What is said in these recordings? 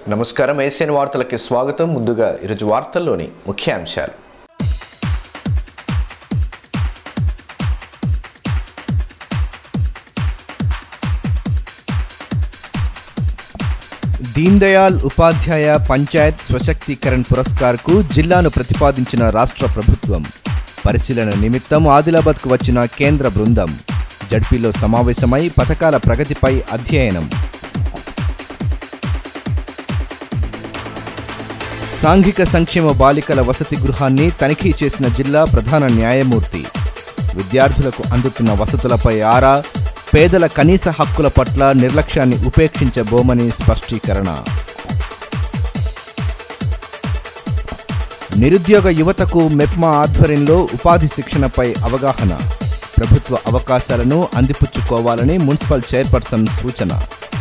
నమస్కారం ఏషియన్ వార్తలకి స్వాగతం ముందుగా ఈరోజు వార్తల్లోని ముఖ్యాంశాలు దీన్ దయాళ్ ఉపాధ్యాయ పంచాయత్ స్వశక్తీకరణ్ పురస్కార్కు జిల్లాను ప్రతిపాదించిన రాష్ట్ర ప్రభుత్వం పరిశీలన నిమిత్తం ఆదిలాబాద్కు వచ్చిన కేంద్ర బృందం జడ్పీలో సమావేశమై పథకాల ప్రగతిపై అధ్యయనం సాంఘిక సంక్షేమ బాలికల వసతి గృహాన్ని తనిఖీ చేసిన జిల్లా ప్రధాన న్యాయమూర్తి విద్యార్థులకు అందుతున్న వసతులపై ఆరా పేదల కనీస హక్కుల పట్ల నిర్లక్ష్యాన్ని ఉపేక్షించబోమని స్పష్టీకరణ నిరుద్యోగ యువతకు మెప్మా ఆధ్వర్యంలో ఉపాధి శిక్షణపై అవగాహన ప్రభుత్వ అవకాశాలను అందిపుచ్చుకోవాలని మున్సిపల్ చైర్పర్సన్ సూచన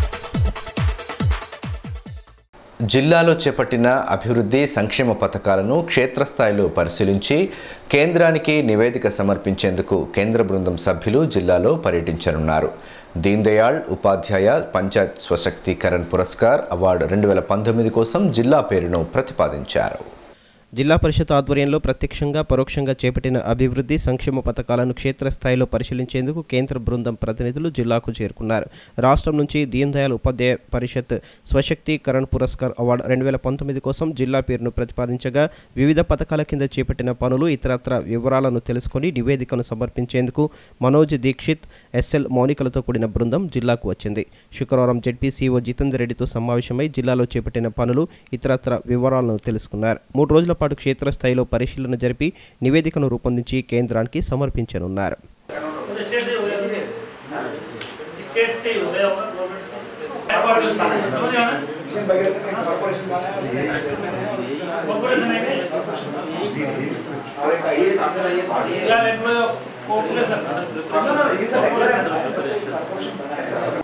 జిల్లాలో చేపట్టిన అభివృద్ధి సంక్షేమ పథకాలను క్షేత్రస్థాయిలో పరిశీలించి కేంద్రానికి నివేదిక సమర్పించేందుకు కేంద్ర బృందం సభ్యులు జిల్లాలో పర్యటించనున్నారు దీన్ దయాళ్ ఉపాధ్యాయ పంచాయత్ స్వశక్తీకరణ్ పురస్కార్ అవార్డు రెండు వేల పంతొమ్మిది కోసం జిల్లా పేరును ప్రతిపాదించారు జిల్లా పరిషత్ ఆధ్వర్యంలో ప్రత్యక్షంగా పరోక్షంగా చేపట్టిన అభివృద్ధి సంక్షేమ పథకాలను క్షేత్రస్థాయిలో పరిశీలించేందుకు కేంద్ర బృందం ప్రతినిధులు జిల్లాకు చేరుకున్నారు రాష్ట్రం నుంచి దీన్ దయాళ్ ఉపాధ్యాయ పరిషత్ స్వశక్తీకరణ్ పురస్కార్ అవార్డు రెండు వేల పంతొమ్మిది కోసం జిల్లా పేరును ప్రతిపాదించగా వివిధ పథకాల కింద చేపట్టిన పనులు ఇతరత్ర వివరాలను తెలుసుకొని నివేదికను సమర్పించేందుకు మనోజ్ దీక్షిత్ ఎస్ఎల్ మౌనికలతో కూడిన బృందం జిల్లాకు వచ్చింది శుక్రవారం జడ్పీ సీఓ జితేందర్ రెడ్డితో సమావేశమై జిల్లాలో చేపట్టిన పనులు ఇతరత్ర వివరాలను తెలుసుకున్నారు మూడు రోజుల పాటు క్షేత్రస్థాయిలో పరిశీలన జరిపి నివేదికను రూపొందించి కేంద్రానికి సమర్పించనున్నారు स्टेट से ही हो गया होगा गवर्नमेंट से समझ गया ना कॉर्पोरेशन है क्या एम्प्लॉय ऑफ कॉर्पोरेशन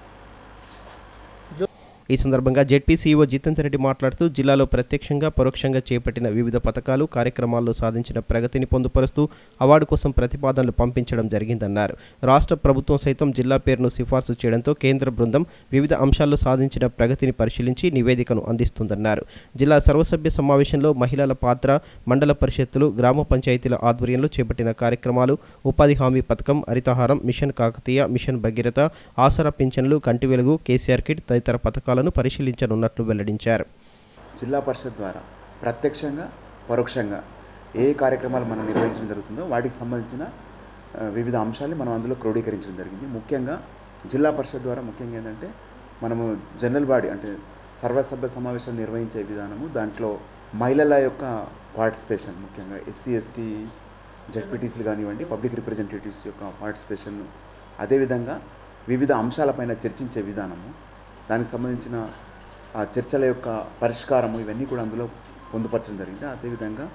ఈ సందర్భంగా జెడ్పీ సీఈఓ జితేందర్ రెడ్డి మాట్లాడుతూ జిల్లాలో ప్రత్యక్షంగా పరోక్షంగా చేపట్టిన వివిధ పథకాలు కార్యక్రమాల్లో సాధించిన ప్రగతిని పొందుపరుస్తూ అవార్డు కోసం ప్రతిపాదనలు పంపించడం జరిగిందన్నారు రాష్ట్ర ప్రభుత్వం సైతం జిల్లా పేరును సిఫార్సు చేయడంతో కేంద్ర బృందం వివిధ అంశాల్లో సాధించిన ప్రగతిని పరిశీలించి నివేదికను అందిస్తుందన్నారు జిల్లా సర్వసభ్య సమావేశంలో మహిళల పాత్ర మండల పరిషత్తులు గ్రామ పంచాయతీల ఆధ్వర్యంలో చేపట్టిన కార్యక్రమాలు ఉపాధి హామీ పథకం హరితహారం మిషన్ కాకతీయ మిషన్ భగీరథ ఆసరా పింఛన్లు కంటి వెలుగు కేసీఆర్ కిట్ తదితర పథకాలను పరిశీలించనున్నట్లు వెల్లడించారు జిల్లా పరిషత్ ద్వారా ప్రత్యక్షంగా పరోక్షంగా ఏ కార్యక్రమాలు మనం నిర్వహించడం జరుగుతుందో వాటికి సంబంధించిన ఆ, వివిధ అంశాలు మనం అందులో క్రోడీకరించడం జరిగింది ముఖ్యంగా జిల్లా పరిషత్ ద్వారా ముఖ్యంగా ఏంటంటే మనము జనరల్ బాడీ అంటే సర్వసభ్య సమావేశాలు నిర్వహించే విధానము దాంట్లో మహిళల యొక్క పార్టిసిపేషన్ ముఖ్యంగా ఎస్సీ ఎస్టీ జెడ్పీటీసీలు కానివ్వండి పబ్లిక్ రిప్రజెంటేటివ్స్ యొక్క పార్టిసిపేషన్ అదేవిధంగా వివిధ అంశాలపైన చర్చించే విధానము దానికి సంబంధించిన ఆ చర్చల యొక్క పరిష్కారము ఇవన్నీ కూడా అందులో పొందుపరచడం జరిగింది అదేవిధంగా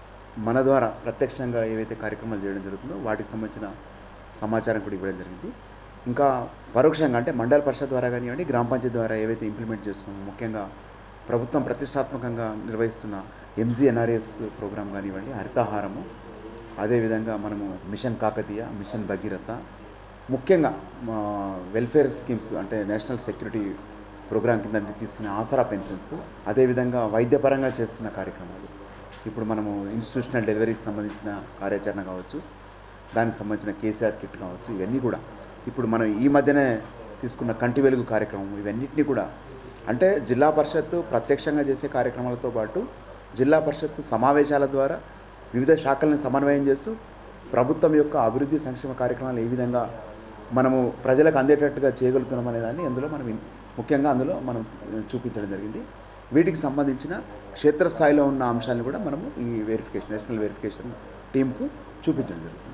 మన ద్వారా ప్రత్యక్షంగా ఏవైతే కార్యక్రమాలు చేయడం జరుగుతుందో వాటికి సంబంధించిన సమాచారం కూడా ఇవ్వడం జరిగింది ఇంకా పరోక్షంగా అంటే మండల పరిషత్ ద్వారా కానివ్వండి గ్రామ పంచాయతీ ద్వారా ఏవైతే ఇంప్లిమెంట్ చేస్తున్నామో ముఖ్యంగా ప్రభుత్వం ప్రతిష్టాత్మకంగా నిర్వహిస్తున్న ఎంజీఎన్ఆర్ఎస్ ప్రోగ్రాం కానివ్వండి హరితాహారము అదేవిధంగా మనము మిషన్ కాకతీయ మిషన్ భగీరథ ముఖ్యంగా మా వెల్ఫేర్ స్కీమ్స్ అంటే నేషనల్ సెక్యూరిటీ ప్రోగ్రాం కింద తీసుకునే ఆసరా పెన్షన్స్ అదేవిధంగా వైద్యపరంగా చేస్తున్న కార్యక్రమాలు ఇప్పుడు మనము ఇన్స్టిట్యూషనల్ డెలివరీకి సంబంధించిన కార్యాచరణ కావచ్చు దానికి సంబంధించిన కేసీఆర్ కిట్ కావచ్చు ఇవన్నీ కూడా ఇప్పుడు మనం ఈ మధ్యనే తీసుకున్న కంటి వెలుగు కార్యక్రమం ఇవన్నిటిని కూడా అంటే జిల్లా పరిషత్తు ప్రత్యక్షంగా చేసే కార్యక్రమాలతో పాటు జిల్లా పరిషత్ సమావేశాల ద్వారా వివిధ శాఖలను సమన్వయం చేస్తూ ప్రభుత్వం యొక్క అభివృద్ధి సంక్షేమ కార్యక్రమాలు ఏ విధంగా మనము ప్రజలకు అందేటట్టుగా చేయగలుగుతున్నాం అనే దాన్ని అందులో మనం ఇన్- ముఖ్యంగా అందులో మనం ఆ, చూపించడం జరిగింది వీటికి సంబంధించిన క్షేత్రస్థాయిలో ఉన్న అంశాలను కూడా మనము ఈ వెరిఫికేషన్ నేషనల్ వెరిఫికేషన్ టీంకు చూపించడం జరుగుతుంది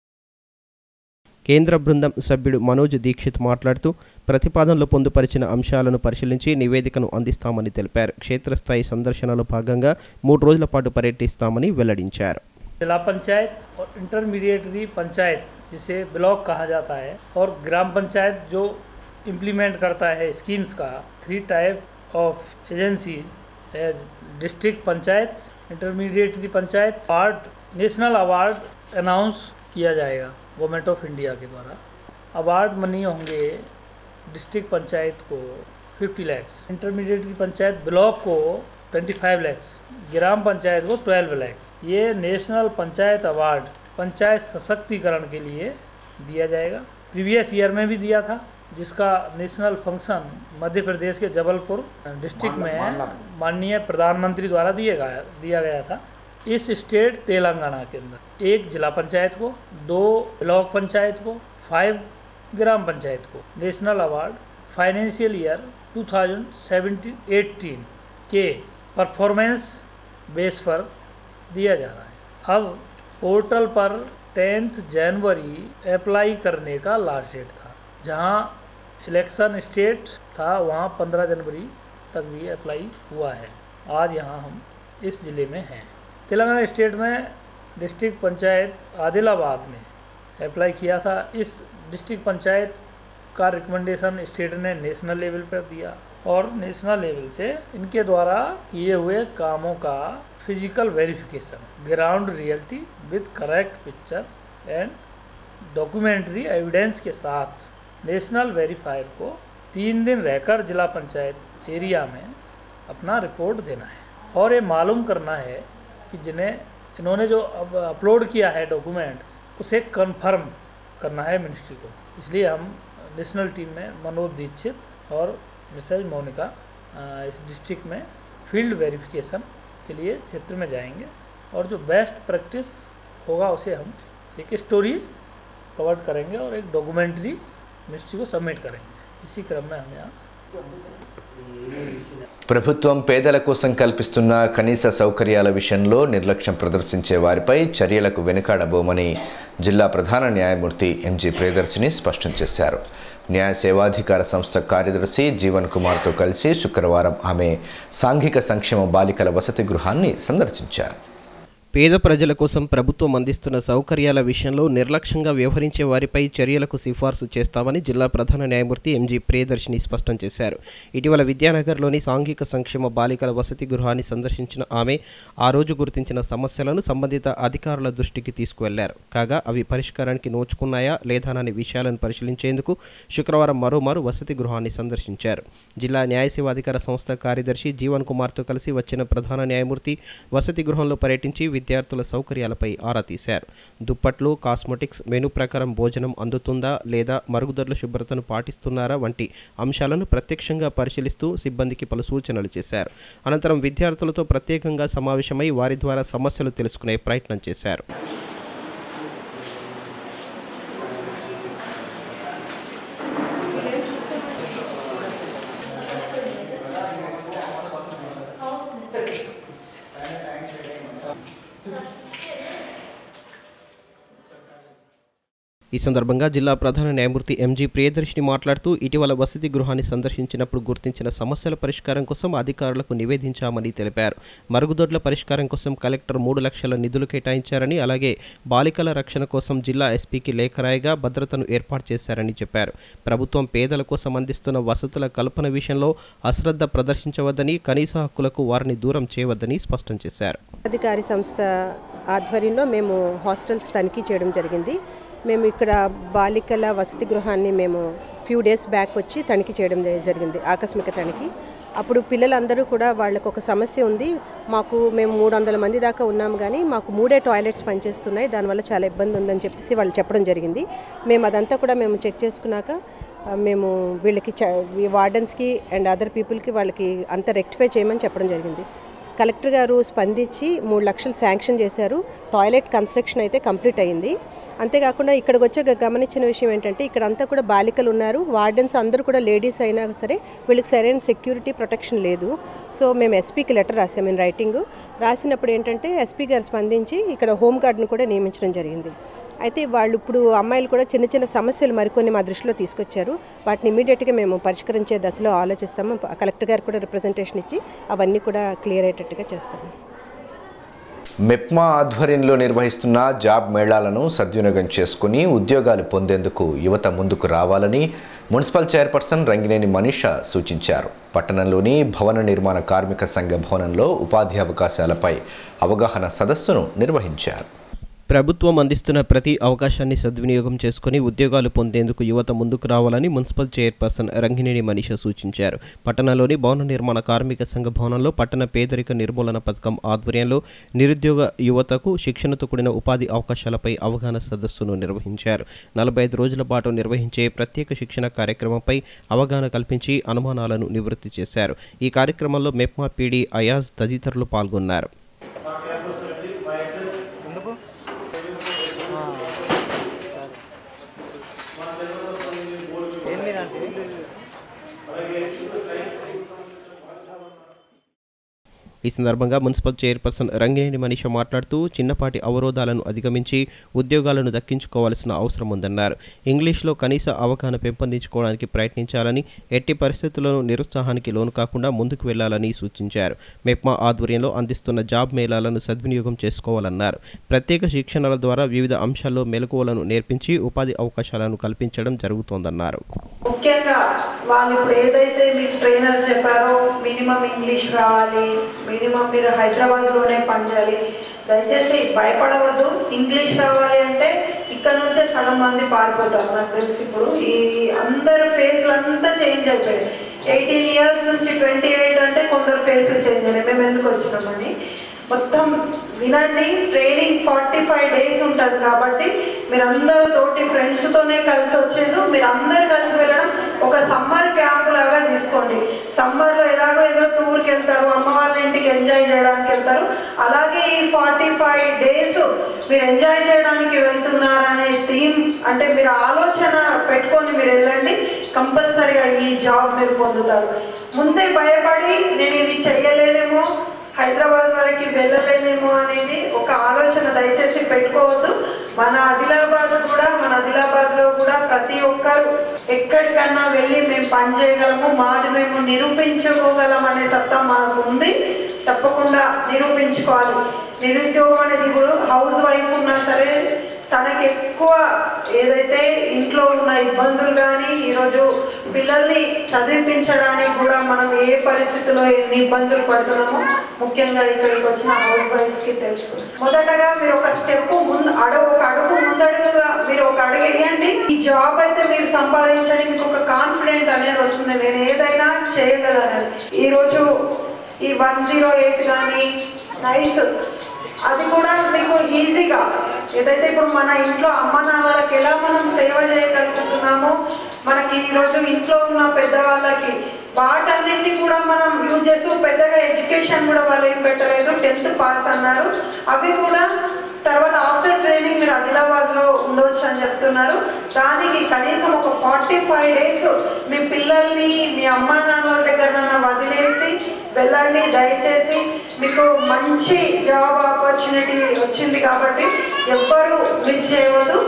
కేంద్ర బృందం సభ్యుడు మనోజ్ దీక్షిత్ మాట్లాడుతూ ప్రతిపాదనలో పొందుపరిచిన అంశాలను పరిశీలించి నివేదికను అందిస్తామని తెలిపారు క్షేత్రస్థాయి సందర్శనలో భాగంగా మూడు రోజుల పాటు పర్యటిస్తామని వెల్లడించారు जिला पंचायत और इंटरमीडिएटरी पंचायत जिसे ब्लॉक कहा जाता है और ग्राम पंचायत जो इम्प्लीमेंट करता है स्कीम्स का three type of agency district panchayat intermediary panchayat award national award announce किया जाएगा गवर्नमेंट ऑफ इंडिया के द्वारा अवार्ड मनी होंगे डिस्ट्रिक्ट पंचायत को 50 लैक्स इंटरमीडिएटरी पंचायत ब्लॉक को 25 लैक्स ग्राम पंचायत को 12 लैक्स ये नेशनल पंचायत अवार्ड पंचायत सशक्तिकरण के लिए दिया जाएगा प्रीवियस ईयर में भी दिया था जिसका नेशनल फंक्शन मध्य प्रदेश के जबलपुर डिस्ट्रिक्ट में माननीय प्रधानमंत्री द्वारा दिए गया दिया गया था इस स्टेट तेलंगाना के अंदर एक जिला पंचायत को दो ब्लॉक पंचायत को फाइव ग्राम पंचायत को नेशनल अवार्ड फाइनेंशियल ईयर 2017-18 के परफॉर्मेंस बेस पर दिया जा रहा है अब पोर्टल पर टेंथ जनवरी अप्लाई करने का लास्ट डेट था जहां इलेक्शन स्टेट था वहां 15 जनवरी तक भी अप्लाई हुआ है आज यहां हम इस ज़िले में हैं तेलंगाना स्टेट में डिस्ट्रिक्ट पंचायत आदिलाबाद में अप्लाई किया था इस डिस्ट्रिक्ट पंचायत का रिकमेंडेशन स्टेट ने नेशनल लेवल पर दिया और नेशनल लेवल से इनके द्वारा किए हुए कामों का physical verification ground reality with correct picture and documentary evidence के साथ नेशनल वेरीफायर को तीन दिन रहकर जिला पंचायत एरिया में अपना रिपोर्ट देना है और ये मालूम करना है कि जिन्हें इन्होंने जो अब अपलोड किया है डॉक्यूमेंट्स उसे कंफर्म करना है मिनिस्ट्री को इसलिए हम नेशनल टीम में मनोज दीक्षित और मिसेज मोनिका अ, इस डिस्ट्रिक्ट में फील्ड वेरिफिकेशन के लिए क्षेत्र में जाएंगे और जो बेस्ट प्रैक्टिस होगा उसे हम एक स्टोरी कवर करेंगे और एक डॉक्यूमेंट्री मिनिस्ट्री को सबमिट करेंगे इसी क्रम में हम यहाँ ప్రభుత్వం పేదల కోసం కల్పిస్తున్న కనీస సౌకర్యాల విషయంలో నిర్లక్ష్యం ప్రదర్శించే వారిపై చర్యలకు వెనుకాడబోమని జిల్లా ప్రధాన న్యాయమూర్తి ఎంజీ ప్రియదర్శిని స్పష్టం చేశారు న్యాయ సేవాధికార సంస్థ కార్యదర్శి జీవన్ కుమార్తో కలిసి శుక్రవారం ఆమె సాంఘిక సంక్షేమ బాలికల వసతి గృహాన్ని సందర్శించారు పేద ప్రజల కోసం ప్రభుత్వం అందిస్తున్న సౌకర్యాల విషయంలో నిర్లక్ష్యంగా వ్యవహరించే వారిపై చర్యలకు సిఫార్సు చేస్తామని జిల్లా ప్రధాన న్యాయమూర్తి ఎంజీ ప్రియదర్శిని స్పష్టం చేశారు ఇటీవల విద్యానగర్లోని సాంఘిక సంక్షేమ బాలికల వసతి గృహాన్ని సందర్శించిన ఆమె ఆ రోజు గుర్తించిన సమస్యలను సంబంధిత అధికారుల దృష్టికి తీసుకువెళ్లారు కాగా అవి పరిష్కారానికి నోచుకున్నాయా లేదాననే విషయాలను పరిశీలించేందుకు శుక్రవారం మరోమారు వసతి గృహాన్ని సందర్శించారు జిల్లా న్యాయ సేవాధికార సంస్థ కార్యదర్శి జీవన్ కుమార్తో కలిసి వచ్చిన ప్రధాన న్యాయమూర్తి వసతి గృహంలో పర్యటించి విద్యార్థుల సౌకర్యాలపై ఆరా తీశారు దుప్పట్లు కాస్మెటిక్స్ మెను ప్రకారం భోజనం అందుతుందా లేదా మరుగుదొడ్ల శుభ్రతను పాటిస్తున్నారా వంటి అంశాలను ప్రత్యక్షంగా పరిశీలిస్తూ సిబ్బందికి పలు సూచనలు చేశారు అనంతరం విద్యార్థులతో ప్రత్యేకంగా సమావేశమై వారి ద్వారా సమస్యలు తెలుసుకునే ప్రయత్నం చేశారు ఈ సందర్భంగా జిల్లా ప్రధాన న్యాయమూర్తి ఎంజీ ప్రియదర్శిని మాట్లాడుతూ ఇటీవల వసతి గృహాన్ని సందర్శించినప్పుడు గుర్తించిన సమస్యల పరిష్కారం కోసం అధికారులకు నివేదించామని తెలిపారు మరుగుదొడ్ల పరిష్కారం కోసం కలెక్టర్ మూడు లక్షల నిధులు కేటాయించారని అలాగే బాలికల రక్షణ కోసం జిల్లా ఎస్పీకి లేఖ రాయగా భద్రతను ఏర్పాటు చేశారని చెప్పారు ప్రభుత్వం పేదల కోసం అందిస్తున్న వసతుల కల్పన విషయంలో అశ్రద్ధ ప్రదర్శించవద్దని కనీస హక్కులకు వారిని దూరం చేయవద్దని స్పష్టం చేశారు అధికారి సంస్థ ఆధ్వర్యంలో మేము హాస్టల్స్ తనిఖీ చేయడం జరిగింది మేము ఇక్కడ బాలికల వసతి గృహాన్ని మేము ఫ్యూ డేస్ బ్యాక్ వచ్చి తనిఖీ చేయడం జ- జరిగింది ఆకస్మిక తనిఖీ అప్పుడు పిల్లలందరూ కూడా వాళ్ళకు ఒక సమస్య ఉంది మాకు మేము మూడు వందల మంది దాకా ఉన్నాము కానీ మాకు మూడే టాయిలెట్స్ పనిచేస్తున్నాయి దానివల్ల చాలా ఇబ్బంది ఉందని చెప్పేసి వాళ్ళు చెప్పడం జరిగింది మేము అదంతా కూడా మేము చెక్ చేసుకున్నాక ఆ, మేము వీళ్ళకి చ వార్డెన్స్కి అండ్ అదర్ పీపుల్కి వాళ్ళకి అంతా రెక్టిఫై చేయమని చెప్పడం జరిగింది కలెక్టర్ గారు స్పందించి మూడు లక్షలు శాంక్షన్ చేశారు టాయిలెట్ కన్స్ట్రక్షన్ అయితే కంప్లీట్ అయింది అంతేకాకుండా ఇక్కడికి వచ్చే గ- గమనించిన విషయం ఏంటంటే ఇక్కడ అంతా కూడా బాలికలు ఉన్నారు వార్డెన్స్ అందరూ కూడా లేడీస్ అయినా సరే వీళ్ళకి సరైన సెక్యూరిటీ ప్రొటెక్షన్ లేదు సో మేము ఎస్పీకి లెటర్ రాసాం ఇన్ రైటింగ్ రాసినప్పుడు ఏంటంటే ఎస్పీ గారు స్పందించి ఇక్కడ హోమ్ గార్డ్ను కూడా నియమించడం జరిగింది అయితే వాళ్ళు ఇప్పుడు అమ్మాయిలు కూడా చిన్న చిన్న సమస్యలు మరికొన్ని మా దృష్టిలో తీసుకొచ్చారు వాటిని ఇమీడియట్గా మేము పరిష్కరించే దశలో ఆలోచిస్తాము కలెక్టర్ గారు కూడా రిప్రజెంటేషన్ ఇచ్చి అవన్నీ కూడా క్లియర్ అయ్యేటట్టుగా చేస్తాము మెప్మా ఆధ్వర్యంలో నిర్వహిస్తున్న జాబ్ మేళాలను సద్వినియోగం చేసుకుని ఉద్యోగాలు పొందేందుకు యువత ముందుకు రావాలని మున్సిపల్ చైర్పర్సన్ రంగినేని మనీష సూచించారు పట్టణంలోని భవన నిర్మాణ కార్మిక సంఘ భవనంలో ఉపాధి అవకాశాలపై అవగాహన సదస్సును నిర్వహించారు ప్రభుత్వం అందిస్తున్న ప్రతి అవకాశాన్ని సద్వినియోగం చేసుకుని ఉద్యోగాలు పొందేందుకు యువత ముందుకు రావాలని మున్సిపల్ చైర్పర్సన్ రంగినేని మనీష సూచించారు పట్టణంలోని భవన నిర్మాణ కార్మిక సంఘ భవనంలో పట్టణ పేదరిక నిర్మూలన పథకం ఆధ్వర్యంలో నిరుద్యోగ యువతకు శిక్షణతో కూడిన ఉపాధి అవకాశాలపై అవగాహన సదస్సును నిర్వహించారు నలభై ఐదు రోజుల పాటు నిర్వహించే ప్రత్యేక శిక్షణ కార్యక్రమంపై అవగాహన కల్పించి అనుమానాలను నివృత్తి చేశారు ఈ కార్యక్రమంలో మెప్మా పీడీ అయాజ్ తదితరులు పాల్గొన్నారు ఈ సందర్భంగా మున్సిపల్ చైర్పర్సన్ రంగినేని మనీష మాట్లాడుతూ చిన్నపాటి అవరోధాలను అధిగమించి ఉద్యోగాలను దక్కించుకోవాల్సిన అవసరం ఉందన్నారు ఇంగ్లీష్లో కనీస అవగాహన పెంపొందించుకోవడానికి ప్రయత్నించాలని ఎట్టి పరిస్థితుల్లోనూ నిరుత్సాహానికి లోను కాకుండా ముందుకు వెళ్లాలని సూచించారు మెప్మా ఆధ్వర్యంలో అందిస్తున్న జాబ్ మేళాలను సద్వినియోగం చేసుకోవాలన్నారు ప్రత్యేక శిక్షణల ద్వారా వివిధ అంశాల్లో మెలకువలను నేర్పించి ఉపాధి అవకాశాలను కల్పించడం జరుగుతోందన్నారు ముఖ్యంగా వాళ్ళు ఇప్పుడు ఏదైతే మీకు ట్రైనర్స్ చెప్పారో మినిమం ఇంగ్లీష్ రావాలి మినిమం మీరు హైదరాబాద్లోనే పనిచేయాలి దయచేసి భయపడవద్దు ఇంగ్లీష్ రావాలి అంటే ఇక్కడ నుంచే సగం మంది పారిపోతారు నాకు తెలిసి ఇప్పుడు ఈ అందరు ఫేస్లు అంతా చేంజ్ అయిపోయాయి ఎయిటీన్ ఇయర్స్ నుంచి ట్వంటీ ఎయిట్ అంటే కొందరు ఫేసులు చేంజ్ అయినాయి మేము ఎందుకు వచ్చినామని మొత్తం వినండి ట్రైనింగ్ ఫార్టీ ఫైవ్ డేస్ ఉంటుంది కాబట్టి మీరందరూ తోటి ఫ్రెండ్స్తోనే కలిసి వచ్చిండ్రు మీరు అందరు కలిసి వెళ్ళడం ఒక సమ్మర్ క్యాంప్ లాగా తీసుకోండి సమ్మర్లో ఎలాగో ఏదో టూర్కి వెళ్తారు అమ్మ వాళ్ళ ఇంటికి ఎంజాయ్ చేయడానికి వెళ్తారు అలాగే ఈ ఫార్టీ ఫైవ్ డేస్ మీరు ఎంజాయ్ చేయడానికి వెళ్తున్నారనే థీమ్ అంటే మీరు ఆలోచన పెట్టుకొని మీరు వెళ్ళండి కంపల్సరిగా ఈ జాబ్ మీరు పొందుతారు ముందే భయపడి నేను ఇది చెయ్యలేనేమో హైదరాబాద్ వరకు వెళ్ళలేనేమో అనేది ఒక ఆలోచన దయచేసి పెట్టుకోవద్దు మన ఆదిలాబాద్ కూడా మన ఆదిలాబాద్ లో కూడా ప్రతి ఒక్కరు ఎక్కడికన్నా వెళ్ళి మేము పని చేయగలము మాది మేము నిరూపించుకోగలం అనే సత్తా మనకు ఉంది తప్పకుండా నిరూపించుకోవాలి నిరుద్యోగం అనేది ఇప్పుడు హౌస్ వైఫ్ ఉన్నా సరే తనకి ఎక్కువ ఏదైతే ఇంట్లో ఉన్న ఇబ్బందులు కానీ ఈరోజు పిల్లల్ని చదివించడానికి కూడా మనం ఏ పరిస్థితిలో ఎన్ని ఇబ్బందులు పడుతున్నామో ముఖ్యంగా ఇక్కడికి వచ్చిన హౌస్ వైఫ్స్ కి తెలుసు మొదటగా మీరు ఒక స్టెప్ ముందు అడుగు ఒక అడుగు ముందడుగుగా మీరు ఒక అడుగు వేయండి ఈ జాబ్ అయితే మీరు సంపాదించండి మీకు ఒక కాన్ఫిడెంట్ అనేది వస్తుంది నేను ఏదైనా చేయగలను ఈ రోజు ఈ వన్ జీరో ఎయిట్ కానీ నైస్ అది కూడా మీకు ఈజీగా ఏదైతే ఇప్పుడు మన ఇంట్లో అమ్మ నాన్నలకి ఎలా మనం సేవ చేయగలుగుతున్నామో మనకి ఈరోజు ఇంట్లో ఉన్న పెద్దవాళ్ళకి వాటన్నింటినీ కూడా మనం యూజ్ చేస్తూ పెద్దగా ఎడ్యుకేషన్ కూడా వాళ్ళు ఏం పెట్టలేదు టెన్త్ పాస్ అన్నారు అవి కూడా తర్వాత ఆఫ్టర్ ట్రైనింగ్ మీరు ఆదిలాబాద్ లో ఉండొచ్చు అని చెప్తున్నారు దానికి కనీసం ఒక ఫార్టీ ఫైవ్ డేస్ మీ పిల్లల్ని మీ అమ్మా నాన్నల దగ్గర వదిలేసి వెళ్ళండి దయచేసి మీకు మంచి జాబ్ ఆపర్చునిటీ వచ్చింది కాబట్టి ఎవ్వరూ మిస్ చేయవద్దు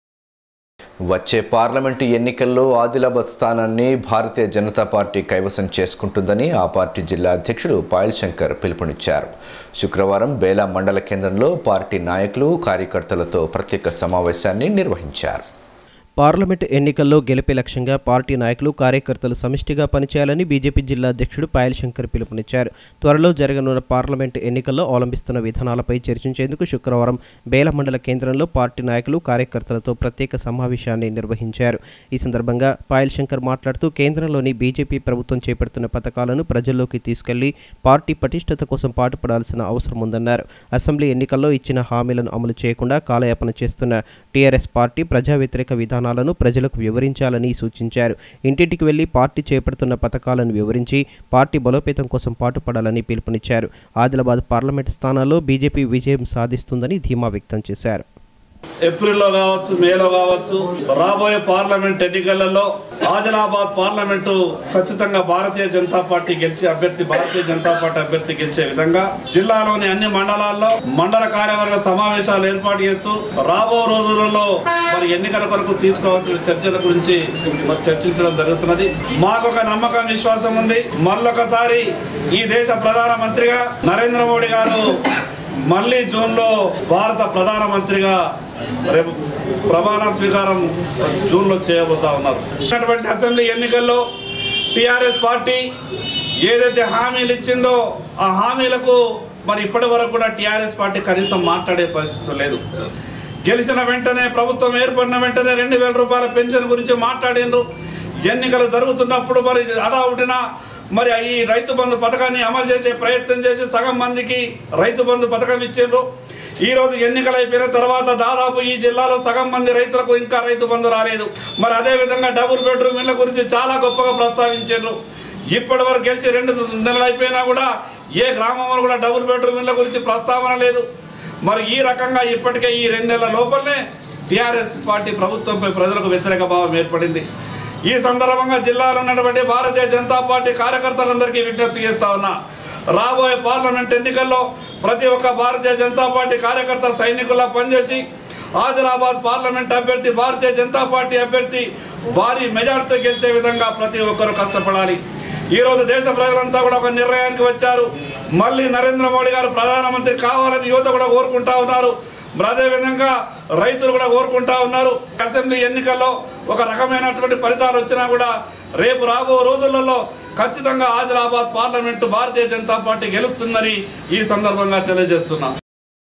వచ్చే పార్లమెంటు ఎన్నికల్లో ఆదిలాబాద్ స్థానాన్ని భారతీయ జనతా పార్టీ కైవసం చేసుకుంటుందని ఆ పార్టీ జిల్లా అధ్యక్షుడు పాయల్ శంకర్ పిలుపునిచ్చారు శుక్రవారం బేలా మండల కేంద్రంలో పార్టీ నాయకులు కార్యకర్తలతో ప్రత్యేక సమావేశాన్ని నిర్వహించారు పార్లమెంట్ ఎన్నికల్లో గెలిపే లక్ష్యంగా పార్టీ నాయకులు కార్యకర్తలు సమిష్టిగా పనిచేయాలని బీజేపీ జిల్లా అధ్యక్షుడు పాయల్ శంకర్ పిలుపునిచ్చారు త్వరలో జరగనున్న పార్లమెంట్ ఎన్నికల్లో అవలంబిస్తున్న విధానాలపై చర్చించేందుకు శుక్రవారం బేల మండల కేంద్రంలో పార్టీ నాయకులు కార్యకర్తలతో ప్రత్యేక సమావేశాన్ని నిర్వహించారు ఈ సందర్భంగా పాయల్ శంకర్ మాట్లాడుతూ కేంద్రంలోని బీజేపీ ప్రభుత్వం చేపడుతున్న పథకాలను ప్రజల్లోకి తీసుకెళ్లి పార్టీ పటిష్టత కోసం పాటుపడాల్సిన అవసరం ఉందన్నారు అసెంబ్లీ ఎన్నికల్లో ఇచ్చిన హామీలను అమలు చేయకుండా కాలయాపన చేస్తున్న టీఆర్ఎస్ పార్టీ ప్రజా వ్యతిరేక విధానాలను ప్రజలకు వివరించాలని సూచించారు ఇంటింటికి వెళ్లి పార్టీ చేపడుతున్న పథకాలను వివరించి పార్టీ బలోపేతం కోసం పాటుపడాలని పిలుపునిచ్చారు ఆదిలాబాద్ పార్లమెంట్ స్థానాల్లో బీజేపీ విజయం సాధిస్తుందని ధీమా వ్యక్తం చేశారు ఏప్రిల్లో కావచ్చు మేలో కావచ్చు రాబోయే పార్లమెంట్ ఎన్నికలలో ఆదిలాబాద్ పార్లమెంటు ఖచ్చితంగా భారతీయ జనతా పార్టీ గెలిచే అభ్యర్థి భారతీయ జనతా పార్టీ అభ్యర్థి గెలిచే విధంగా జిల్లాలోని అన్ని మండలాల్లో మండల కార్యవర్గ సమావేశాలు ఏర్పాటు చేస్తూ రాబో రోజులలో మరి ఎన్నికల కొరకు తీసుకోవాల్సిన చర్చల గురించి మరి చర్చించడం జరుగుతున్నది మాకు ఒక నమ్మకం విశ్వాసం ఉంది మళ్ళొకసారి ఈ దేశ ప్రధానమంత్రిగా నరేంద్ర మోడీ గారు మళ్ళీ జూన్లో భారత ప్రధానమంత్రిగా రేపు ప్రమాణ స్వీకారం జూన్లో చేయబోతా ఉన్నారు అటువంటి అసెంబ్లీ ఎన్నికల్లో టీఆర్ఎస్ పార్టీ ఏదైతే హామీలు ఇచ్చిందో ఆ హామీలకు మరి ఇప్పటి వరకు కూడా టీఆర్ఎస్ పార్టీ కనీసం మాట్లాడే పరిస్థితి లేదు గెలిచిన వెంటనే ప్రభుత్వం ఏర్పడిన వెంటనే రెండు వేల రూపాయల పెన్షన్ గురించి మాట్లాడినరు ఎన్నికలు జరుగుతున్నప్పుడు మరి హడావుడిన మరి ఈ రైతు బంధు పథకాన్ని అమలు చేసే ప్రయత్నం చేసి సగం మందికి రైతు బంధు పథకం ఇచ్చిండ్రు ఈ రోజు ఎన్నికలు అయిపోయిన తర్వాత దాదాపు ఈ జిల్లాలో సగం మంది రైతులకు ఇంకా రైతు బంధు రాలేదు మరి అదేవిధంగా డబుల్ బెడ్రూమ్ ఇళ్ళ గురించి చాలా గొప్పగా ప్రస్తావించారు ఇప్పటి వరకు గెలిచి రెండు నెలలు అయిపోయినా కూడా ఏ గ్రామంలో కూడా డబుల్ బెడ్రూమ్ ఇళ్ళ గురించి ప్రస్తావన లేదు మరి ఈ రకంగా ఇప్పటికే ఈ రెండు నెలల లోపలనే టీఆర్ఎస్ పార్టీ ప్రభుత్వంపై ప్రజలకు వ్యతిరేక భావం ఏర్పడింది ఈ సందర్భంగా జిల్లాలో ఉన్నటువంటి భారతీయ జనతా పార్టీ కార్యకర్తలందరికీ విజ్ఞప్తి చేస్తా ఉన్నా రాబోయే పార్లమెంట్ ఎన్నికల్లో ప్రతి ఒక్క భారతీయ జనతా పార్టీ కార్యకర్త సైనికుల్లా పనిచేసి ఆదిలాబాద్ పార్లమెంట్ అభ్యర్థి భారతీయ జనతా పార్టీ అభ్యర్థి భారీ మెజార్టీతో గెలిచే విధంగా ప్రతి ఒక్కరూ కష్టపడాలి ఈరోజు దేశ ప్రజలంతా కూడా ఒక నిర్ణయానికి వచ్చారు మళ్ళీ నరేంద్ర మోడీ గారు ప్రధానమంత్రి కావాలని యువత కూడా కోరుకుంటా ఉన్నారు మరి అదేవిధంగా రైతులు కూడా కోరుకుంటా ఉన్నారు అసెంబ్లీ ఎన్నికల్లో ఒక రకమైనటువంటి ఫలితాలు వచ్చినా కూడా రేపు రాబో రోజులలో ఖచ్చితంగా ఆదిలాబాద్ పార్లమెంటు భారతీయ జనతా పార్టీ గెలుస్తుందని ఈ సందర్భంగా తెలియజేస్తున్నాం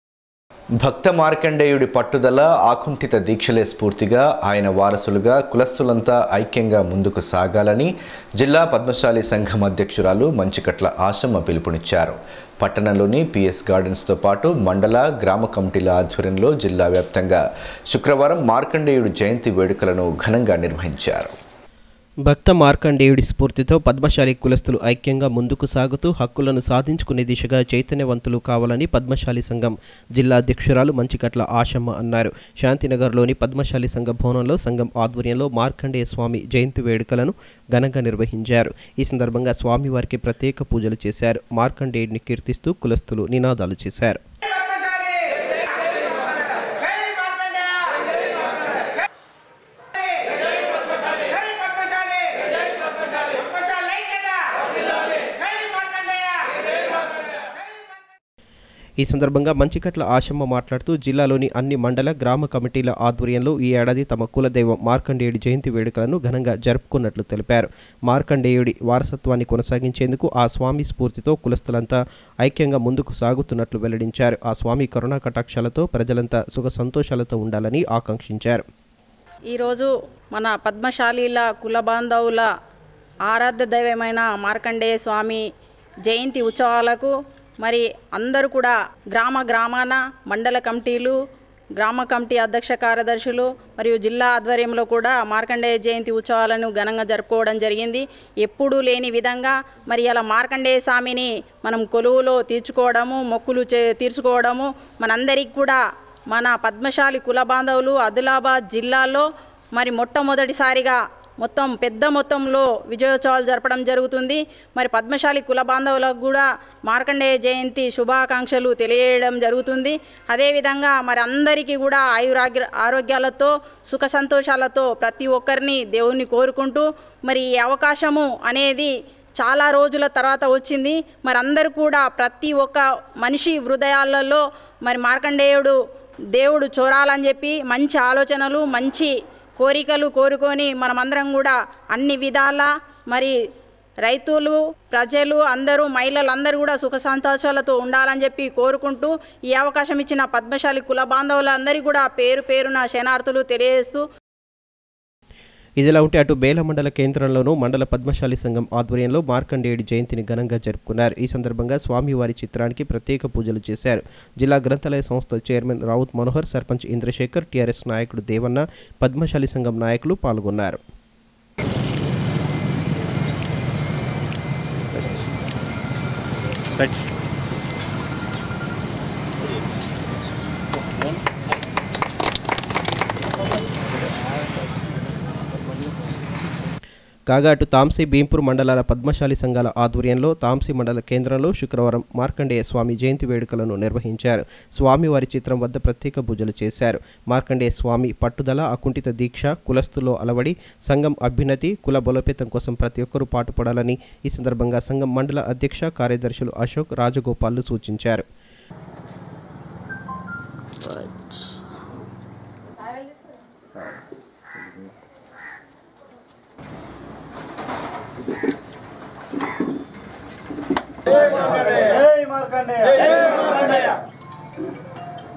భక్త మార్కండేయుడి పట్టుదల ఆకుంఠిత దీక్షలే స్ఫూర్తిగా ఆయన వారసులుగా కులస్తులంతా ఐక్యంగా ముందుకు సాగాలని జిల్లా పద్మశాలి సంఘం అధ్యక్షురాలు మంచికట్ల ఆశమ్మ పిలుపునిచ్చారు పట్టణంలోని పిఎస్ గార్డెన్స్తో పాటు మండల గ్రామ కమిటీల ఆధ్వర్యంలో జిల్లా వ్యాప్తంగా శుక్రవారం మార్కండేయుడి జయంతి వేడుకలను ఘనంగా నిర్వహించారు భక్త మార్కండేయుడి స్ఫూర్తితో పద్మశాలి కులస్తులు ఐక్యంగా ముందుకు సాగుతూ హక్కులను సాధించుకునే దిశగా చైతన్యవంతులు కావాలని పద్మశాలి సంఘం జిల్లా అధ్యక్షురాలు మంచికట్ల ఆశమ్మ అన్నారు శాంతినగర్లోని పద్మశాలి సంఘ భవనంలో సంఘం ఆధ్వర్యంలో మార్కండేయ స్వామి జయంతి వేడుకలను ఘనంగా నిర్వహించారు ఈ సందర్భంగా స్వామివారికి ప్రత్యేక పూజలు చేశారు మార్కండేయుడిని కీర్తిస్తూ కులస్తులు నినాదాలు చేశారు ఈ సందర్భంగా మంచికట్ల ఆశమ్మ మాట్లాడుతూ జిల్లాలోని అన్ని మండల గ్రామ కమిటీల ఆధ్వర్యంలో ఈ ఏడాది తమ కులదైవం మార్కండేయుడి జయంతి వేడుకలను ఘనంగా జరుపుకున్నట్లు తెలిపారు మార్కండేయుడి వారసత్వాన్ని కొనసాగించేందుకు ఆ స్వామి స్ఫూర్తితో కులస్తులంతా ఐక్యంగా ముందుకు సాగుతున్నట్లు వెల్లడించారు ఆ స్వామి కరుణా కటాక్షాలతో ప్రజలంతా సుఖ సంతోషాలతో ఉండాలని ఆకాంక్షించారు ఈరోజు మన పద్మశాలీల కుల బాంధవుల ఆరాధ్య దైవమైన మార్కండేయ స్వామి జయంతి ఉత్సవాలకు మరి అందరూ కూడా గ్రామ గ్రామాన మండల కమిటీలు గ్రామ కమిటీ అధ్యక్ష కార్యదర్శులు మరియు జిల్లా ఆధ్వర్యంలో కూడా మార్కండేయ జయంతి ఉత్సవాలను ఘనంగా జరుపుకోవడం జరిగింది ఎప్పుడూ లేని విధంగా మరి అలా మార్కండేయ స్వామిని మనం కొలువులో తీర్చుకోవడము మొక్కులు చే తీర్చుకోవడము మనందరికి కూడా మన పద్మశాలి కుల బాంధవులు ఆదిలాబాద్ జిల్లాలో మరి మొట్టమొదటిసారిగా మొత్తం పెద్ద మొత్తంలో విజయోత్సవాలు జరపడం జరుగుతుంది మరి పద్మశాలి కుల బాంధవులకు కూడా మార్కండేయ జయంతి శుభాకాంక్షలు తెలియజేయడం జరుగుతుంది అదేవిధంగా మరి అందరికీ కూడా ఆయురాగ్య ఆరోగ్యాలతో సుఖ సంతోషాలతో ప్రతి ఒక్కరిని దేవుణ్ణి కోరుకుంటూ మరి ఈ అవకాశము అనేది చాలా రోజుల తర్వాత వచ్చింది మరి అందరూ కూడా ప్రతి ఒక్క మనిషి హృదయాలలో మరి మార్కండేయుడు దేవుడు చూరాలని చెప్పి మంచి ఆలోచనలు మంచి కోరికలు కోరుకొని మనమందరం కూడా అన్ని విధాల మరి రైతులు ప్రజలు అందరూ మహిళలు అందరూ కూడా సుఖ సంతోషాలతో ఉండాలని చెప్పి కోరుకుంటూ ఈ అవకాశం ఇచ్చిన పద్మశాలి కుల బాంధవులందరికీ కూడా పేరు పేరున శనార్థులు తెలియజేస్తూ ఇదిలా ఉంటే అటు బేల మండల కేంద్రంలోనూ మండల పద్మశాలి సంఘం ఆధ్వర్యంలో మార్కండేయుడి జయంతిని ఘనంగా జరుపుకున్నారు ఈ సందర్భంగా స్వామివారి చిత్రానికి ప్రత్యేక పూజలు చేశారు జిల్లా గ్రంథాలయ సంస్థ చైర్మన్ రావుత్ మనోహర్ సర్పంచ్ ఇంద్రశేఖర్ టీఆర్ఎస్ నాయకుడు దేవన్న పద్మశాలి సంఘం నాయకులు పాల్గొన్నారు కాగా అటు తాంసీ భీంపూర్ మండలాల పద్మశాలి సంఘాల ఆధ్వర్యంలో తాంసీ మండల కేంద్రంలో శుక్రవారం మార్కండేయ స్వామి జయంతి వేడుకలను నిర్వహించారు స్వామివారి చిత్రం వద్ద ప్రత్యేక పూజలు చేశారు మార్కండేయ స్వామి పట్టుదల అకుంఠిత దీక్ష కులస్తులో అలవడి సంఘం అభ్యున్నతి కుల బలోపేతం కోసం ప్రతి ఒక్కరూ పాటుపడాలని ఈ సందర్భంగా సంఘం మండల అధ్యక్ష కార్యదర్శులు అశోక్ రాజగోపాల్లు సూచించారు జై మార్కండే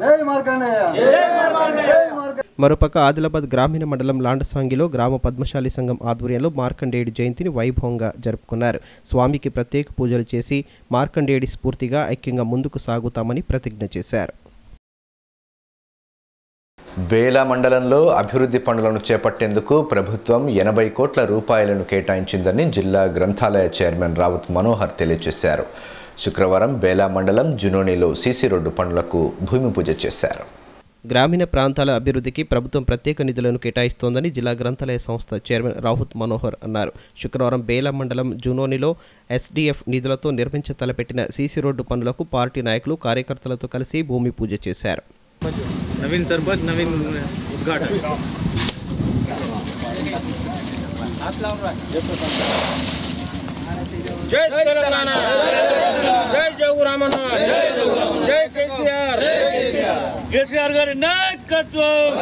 మరోపక్క ఆదిలాబాద్ గ్రామీణ మండలం లాండసాంగిలో గ్రామ పద్మశాలి సంఘం ఆధ్వర్యంలో మార్కండేయుడి జయంతిని వైభవంగా జరుపుకున్నారు స్వామికి ప్రత్యేక పూజలు చేసి మార్కండేయుడి స్ఫూర్తిగా ఐక్యంగా ముందుకు సాగుతామని ప్రతిజ్ఞ చేశారు బేలా మండలంలో అభివృద్ధి పనులను చేపట్టేందుకు ప్రభుత్వం ఎనభై కోట్ల రూపాయలను కేటాయించిందని జిల్లా గ్రంథాలయ చైర్మన్ రావత్ మనోహర్ తెలియజేశారు శుక్రవారం బేలా మండలం జునోనిలో సీసీ రోడ్డు పనులకు భూమి పూజ చేశారు గ్రామీణ ప్రాంతాల అభివృద్ధికి ప్రభుత్వం ప్రత్యేక నిధులను కేటాయిస్తోందని జిల్లా గ్రంథాలయ సంస్థ చైర్మన్ రాహుత్ మనోహర్ అన్నారు శుక్రవారం బేలా మండలం జునోనిలో ఎస్డీఎఫ్ నిధులతో నిర్మించ తలపెట్టిన సీసీ రోడ్డు పనులకు పార్టీ నాయకులు కార్యకర్తలతో కలిసి భూమి పూజ చేశారు नवीन सरपंच नवीन उद्घाटन జై తెలంగాణ జై జగరామన్న జై కేసీఆర్ కేసీఆర్ గారి నాయకత్వం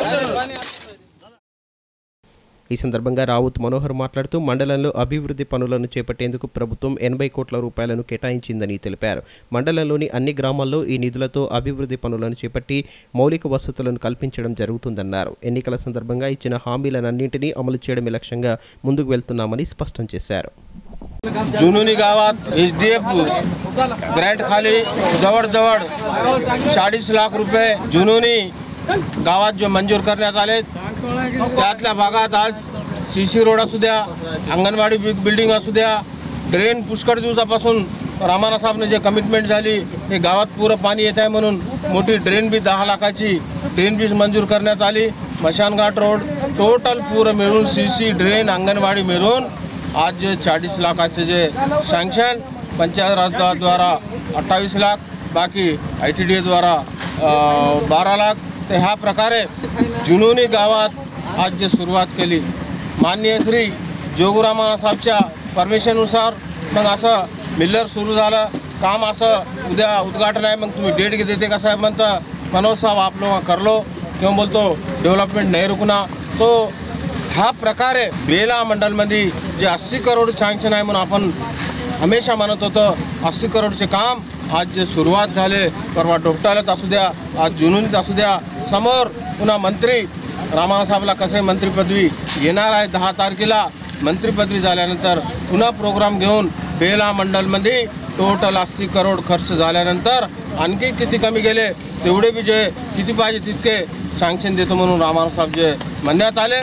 ఈ సందర్భంగా రావుత్ మనోహర్ మాట్లాడుతూ మండలంలో అభివృద్ధి పనులను చేపట్టేందుకు ప్రభుత్వం ఎనభై కోట్ల రూపాయలను కేటాయించిందని తెలిపారు మండలంలోని అన్ని గ్రామాల్లో ఈ నిధులతో అభివృద్ధి పనులను చేపట్టి మౌలిక వసతులను కల్పించడం జరుగుతుందన్నారు ఎన్నికల సందర్భంగా ఇచ్చిన హామీలన్నింటినీ అమలు చేయడమే లక్ష్యంగా ముందుకు వెళ్తున్నామని స్పష్టం చేశారు जुनूनी गावात एच डी एफ ग्रँट खाली जवळजवळ चाळीस लाख रुपये जुनूनी गावात जो मंजूर करण्यात आले त्यातल्या भागात आज सी सी रोड असू द्या अंगणवाडी बि- बिल्डिंग असू द्या ड्रेन पुष्कळ दिवसापासून रामाना साहेबने जे कमिटमेंट झाली हे गावात पुरं पाणी येत आहे म्हणून मोठी ड्रेन बी दहा लाखाची ड्रेन बी मंजूर करण्यात आली मशानघाट रोड टोटल पुरं मिळून सी सी ड्रेन अंगणवाडी मिळून आज जे चाळीस लाखाचे जे सँक्शन पंचायत राजद्वारा अठ्ठावीस लाख बाकी आय टी डी एद्वारा बारा लाख तर ह्या प्रकारे जुनोनी गावात आज जे सुरुवात केली माननीय श्री जोगुरामा साहेबच्या परमिशननुसार मग असं मिल्लर सुरू झालं काम असं उद्या उद्घाटन आहे मग तुम्ही डेट देते का साहेब म्हणतं मनोज साहेब आप लोग कर लो क्यों बोलतो डेव्हलपमेंट नाही रुकना तो ह्या प्रकारे बेला मंडलमध्ये जे अस्सी करोड सँक्शन आहे म्हणून आपण हमेशा म्हणत होतं अस्सी करोडचे काम आज जे सुरुवात झाले परवा डोकटाल्यात असू द्या आज जुनूनीत असू द्या समोर पुन्हा मंत्री रामाना साहेबला कसे मंत्रिपदवी येणार आहे दहा तारखेला मंत्रिपदवी झाल्यानंतर पुन्हा प्रोग्राम घेऊन बेला मंडलमध्ये टोटल अस्सी करोड खर्च झाल्यानंतर आणखी किती कमी गेले तेवढे बी जे किती पाहिजे तितके सँक्शन देतो म्हणून रामाना साहेब जे म्हणण्यात आले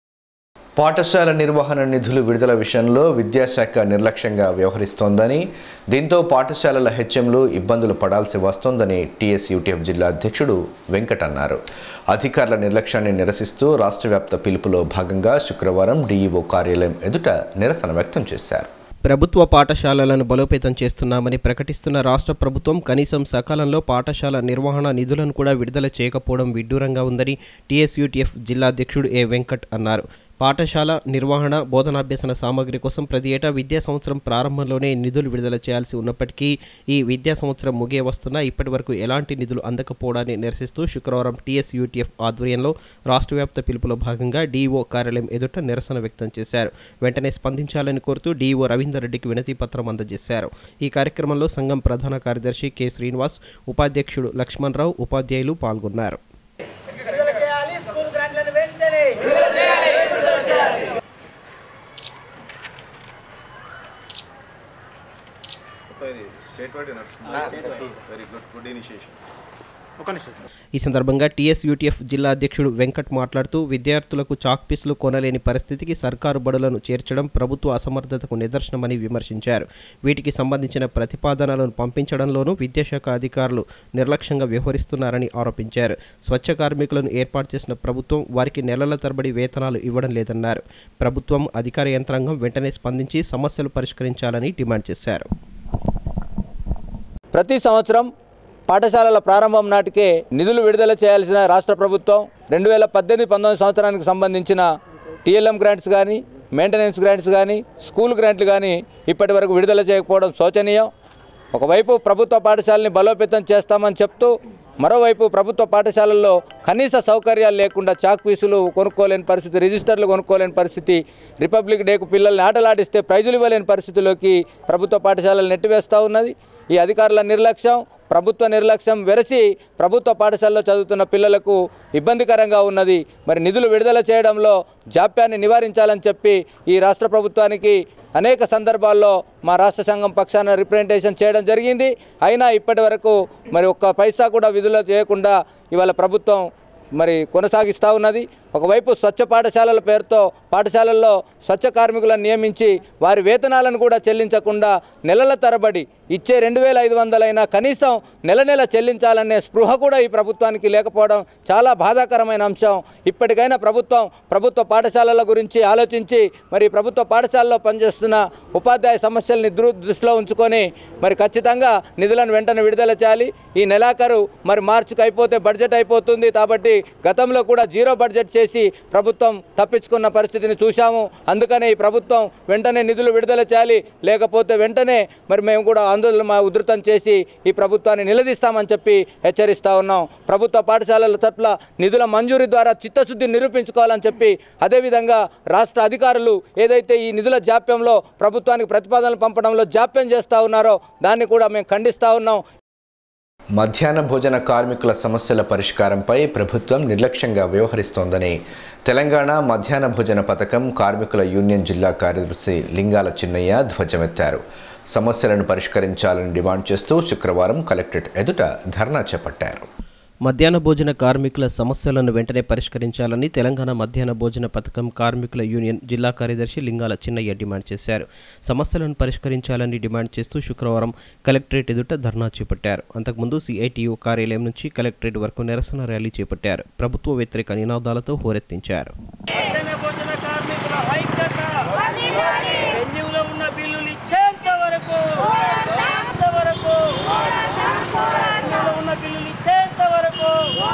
పాఠశాల నిర్వహణ నిధులు విడుదల విషయంలో విద్యాశాఖ నిర్లక్ష్యంగా వ్యవహరిస్తోందని దీంతో పాఠశాలల హెచ్ఎంలు ఇబ్బందులు పడాల్సి వస్తోందని టీఎస్ యూటీఎఫ్ జిల్లా అధ్యక్షుడు వెంకట్ అన్నారు అధికారుల నిర్లక్ష్యాన్ని నిరసిస్తూ రాష్ట్ర వ్యాప్త పిలుపులో భాగంగా శుక్రవారం డీఈఓ కార్యాలయం ఎదుట నిరసన వ్యక్తం చేశారు ప్రభుత్వ పాఠశాలలను బలోపేతం చేస్తున్నామని ప్రకటిస్తున్న రాష్ట్ర ప్రభుత్వం కనీసం సకాలంలో పాఠశాల నిర్వహణ నిధులను కూడా విడుదల చేయకపోవడం విడ్డూరంగా ఉందని టీఎస్యూటీఎఫ్ జిల్లా అధ్యక్షుడు ఏ వెంకట్ అన్నారు పాఠశాల నిర్వహణ బోధనాభ్యసన సామగ్రి కోసం ప్రతి ఏటా విద్యా సంవత్సరం ప్రారంభంలోనే నిధులు విడుదల చేయాల్సి ఉన్నప్పటికీ ఈ విద్యా సంవత్సరం ముగియ వస్తున్నా ఇప్పటి వరకు ఎలాంటి నిధులు అందకపోవడాన్ని నిరసిస్తూ శుక్రవారం టీఎస్యూటీఎఫ్ ఆధ్వర్యంలో రాష్ట్ర వ్యాప్త పిలుపులో భాగంగా డీఈఓ కార్యాలయం ఎదుట నిరసన వ్యక్తం చేశారు వెంటనే స్పందించాలని కోరుతూ డీఈఓ రవీందర్ రెడ్డికి వినతి పత్రం అందజేశారు ఈ కార్యక్రమంలో సంఘం ప్రధాన కార్యదర్శి కె శ్రీనివాస్ ఉపాధ్యక్షుడు లక్ష్మణ్ రావు ఉపాధ్యాయులు పాల్గొన్నారు స్టేట్ వైడ్ నడుస్తుంది వెరీ గుడ్ గుడ్ ఇనిషియేషన్ ఈ సందర్భంగా టీఎస్యూటీఎఫ్ జిల్లా అధ్యక్షుడు వెంకట్ మాట్లాడుతూ విద్యార్థులకు చాక్ పీసులు కొనలేని పరిస్థితికి సర్కారు బడులను చేర్చడం ప్రభుత్వ అసమర్థతకు నిదర్శనమని విమర్శించారు వీటికి సంబంధించిన ప్రతిపాదనలను పంపించడంలోనూ విద్యాశాఖ అధికారులు నిర్లక్ష్యంగా వ్యవహరిస్తున్నారని ఆరోపించారు స్వచ్ఛ కార్మికులను ఏర్పాటు చేసిన ప్రభుత్వం వారికి నెలల తరబడి వేతనాలు ఇవ్వడం లేదన్నారు ప్రభుత్వం అధికార యంత్రాంగం వెంటనే స్పందించి సమస్యలు పరిష్కరించాలని డిమాండ్ చేశారు ప్రతి సంవత్సరం పాఠశాలల ప్రారంభం నాటికే నిధులు విడుదల చేయాల్సిన రాష్ట్ర ప్రభుత్వం రెండు వేల పద్దెనిమిది పంతొమ్మిది సంవత్సరానికి సంబంధించిన టీఎల్ఎం గ్రాంట్స్ కానీ మెయింటెనెన్స్ గ్రాంట్స్ కానీ స్కూల్ గ్రాంట్లు కానీ ఇప్పటి వరకు విడుదల చేయకపోవడం శోచనీయం ఒకవైపు ప్రభుత్వ పాఠశాలని బలోపేతం చేస్తామని చెప్తూ మరోవైపు ప్రభుత్వ పాఠశాలల్లో కనీస సౌకర్యాలు లేకుండా చాక్ పీసులు కొనుక్కోలేని పరిస్థితి రిజిస్టర్లు కొనుక్కోలేని పరిస్థితి రిపబ్లిక్ డేకు పిల్లల్ని ఆటలాడిస్తే ప్రైజులు ఇవ్వలేని పరిస్థితిలోకి ప్రభుత్వ పాఠశాలలు నెట్టివేస్తూ ఉన్నది ఈ అధికారుల నిర్లక్ష్యం ప్రభుత్వ నిర్లక్ష్యం వెరసి ప్రభుత్వ పాఠశాలలో చదువుతున్న పిల్లలకు ఇబ్బందికరంగా ఉన్నది మరి నిధులు విడుదల చేయడంలో జాప్యాన్ని నివారించాలని చెప్పి ఈ రాష్ట్ర ప్రభుత్వానికి అనేక సందర్భాల్లో మా రాష్ట్ర సంఘం పక్షాన రిప్రజెంటేషన్ చేయడం జరిగింది అయినా ఇప్పటి వరకు మరి ఒక్క పైసా కూడా విధులు చేయకుండా ఇవాళ ప్రభుత్వం మరి కొనసాగిస్తూ ఉన్నది ఒకవైపు స్వచ్ఛ పాఠశాలల పేరుతో పాఠశాలల్లో స్వచ్ఛ కార్మికులను నియమించి వారి వేతనాలను కూడా చెల్లించకుండా నెలల తరబడి ఇచ్చే రెండు వేల ఐదు వందలైనా కనీసం నెల నెల చెల్లించాలనే స్పృహ కూడా ఈ ప్రభుత్వానికి లేకపోవడం చాలా బాధాకరమైన అంశం ఇప్పటికైనా ప్రభుత్వం ప్రభుత్వ పాఠశాలల గురించి ఆలోచించి మరి ప్రభుత్వ పాఠశాలలో పనిచేస్తున్న ఉపాధ్యాయ సమస్యల్ని దృ దృష్టిలో ఉంచుకొని మరి ఖచ్చితంగా నిధులను వెంటనే విడుదల చేయాలి ఈ నెలాఖరు మరి మార్చికి అయిపోతే బడ్జెట్ అయిపోతుంది కాబట్టి గతంలో కూడా జీరో బడ్జెట్ చేసి ప్రభుత్వం తప్పించుకున్న పరిస్థితిని చూశాము అందుకనే ఈ ప్రభుత్వం వెంటనే నిధులు విడుదల చేయాలి లేకపోతే వెంటనే మరి మేము కూడా ఆందోళన మా ఉధృతం చేసి ఈ ప్రభుత్వాన్ని నిలదీస్తామని చెప్పి హెచ్చరిస్తా ఉన్నాం ప్రభుత్వ పాఠశాలల పట్ల నిధుల మంజూరీ ద్వారా చిత్తశుద్ధి నిరూపించుకోవాలని చెప్పి అదేవిధంగా రాష్ట్ర అధికారులు ఏదైతే ఈ నిధుల జాప్యంలో ప్రభుత్వానికి ప్రతిపాదనలు పంపడంలో జాప్యం చేస్తూ ఉన్నారో దాన్ని కూడా మేము ఖండిస్తూ ఉన్నాం మధ్యాహ్న భోజన కార్మికుల సమస్యల పరిష్కారంపై ప్రభుత్వం నిర్లక్ష్యంగా వ్యవహరిస్తోందని తెలంగాణ మధ్యాహ్న భోజన పథకం కార్మికుల యూనియన్ జిల్లా కార్యదర్శి లింగాల చిన్నయ్య ధ్వజమెత్తారు సమస్యలను పరిష్కరించాలని డిమాండ్ చేస్తూ శుక్రవారం కలెక్టరేట్ ఎదుట ధర్నా చేపట్టారు మధ్యాహ్న భోజన కార్మికుల సమస్యలను వెంటనే పరిష్కరించాలని తెలంగాణ మధ్యాహ్న భోజన పథకం కార్మికుల యూనియన్ జిల్లా కార్యదర్శి లింగాల చిన్నయ్య డిమాండ్ చేశారు సమస్యలను పరిష్కరించాలని డిమాండ్ చేస్తూ శుక్రవారం కలెక్టరేట్ ఎదుట ధర్నా చేపట్టారు అంతకుముందు సిఐటియు కార్యాలయం నుంచి కలెక్టరేట్ వరకు నిరసన ర్యాలీ చేపట్టారు ప్రభుత్వ వ్యతిరేక నినాదాలతో హోరెత్తించారు పెండింగ్లో ఉన్న బిల్లులు ఇచ్చేంత వరకు వరకు పెండింగ్లో ఉన్న బిల్లులు ఇచ్చేంత వరకు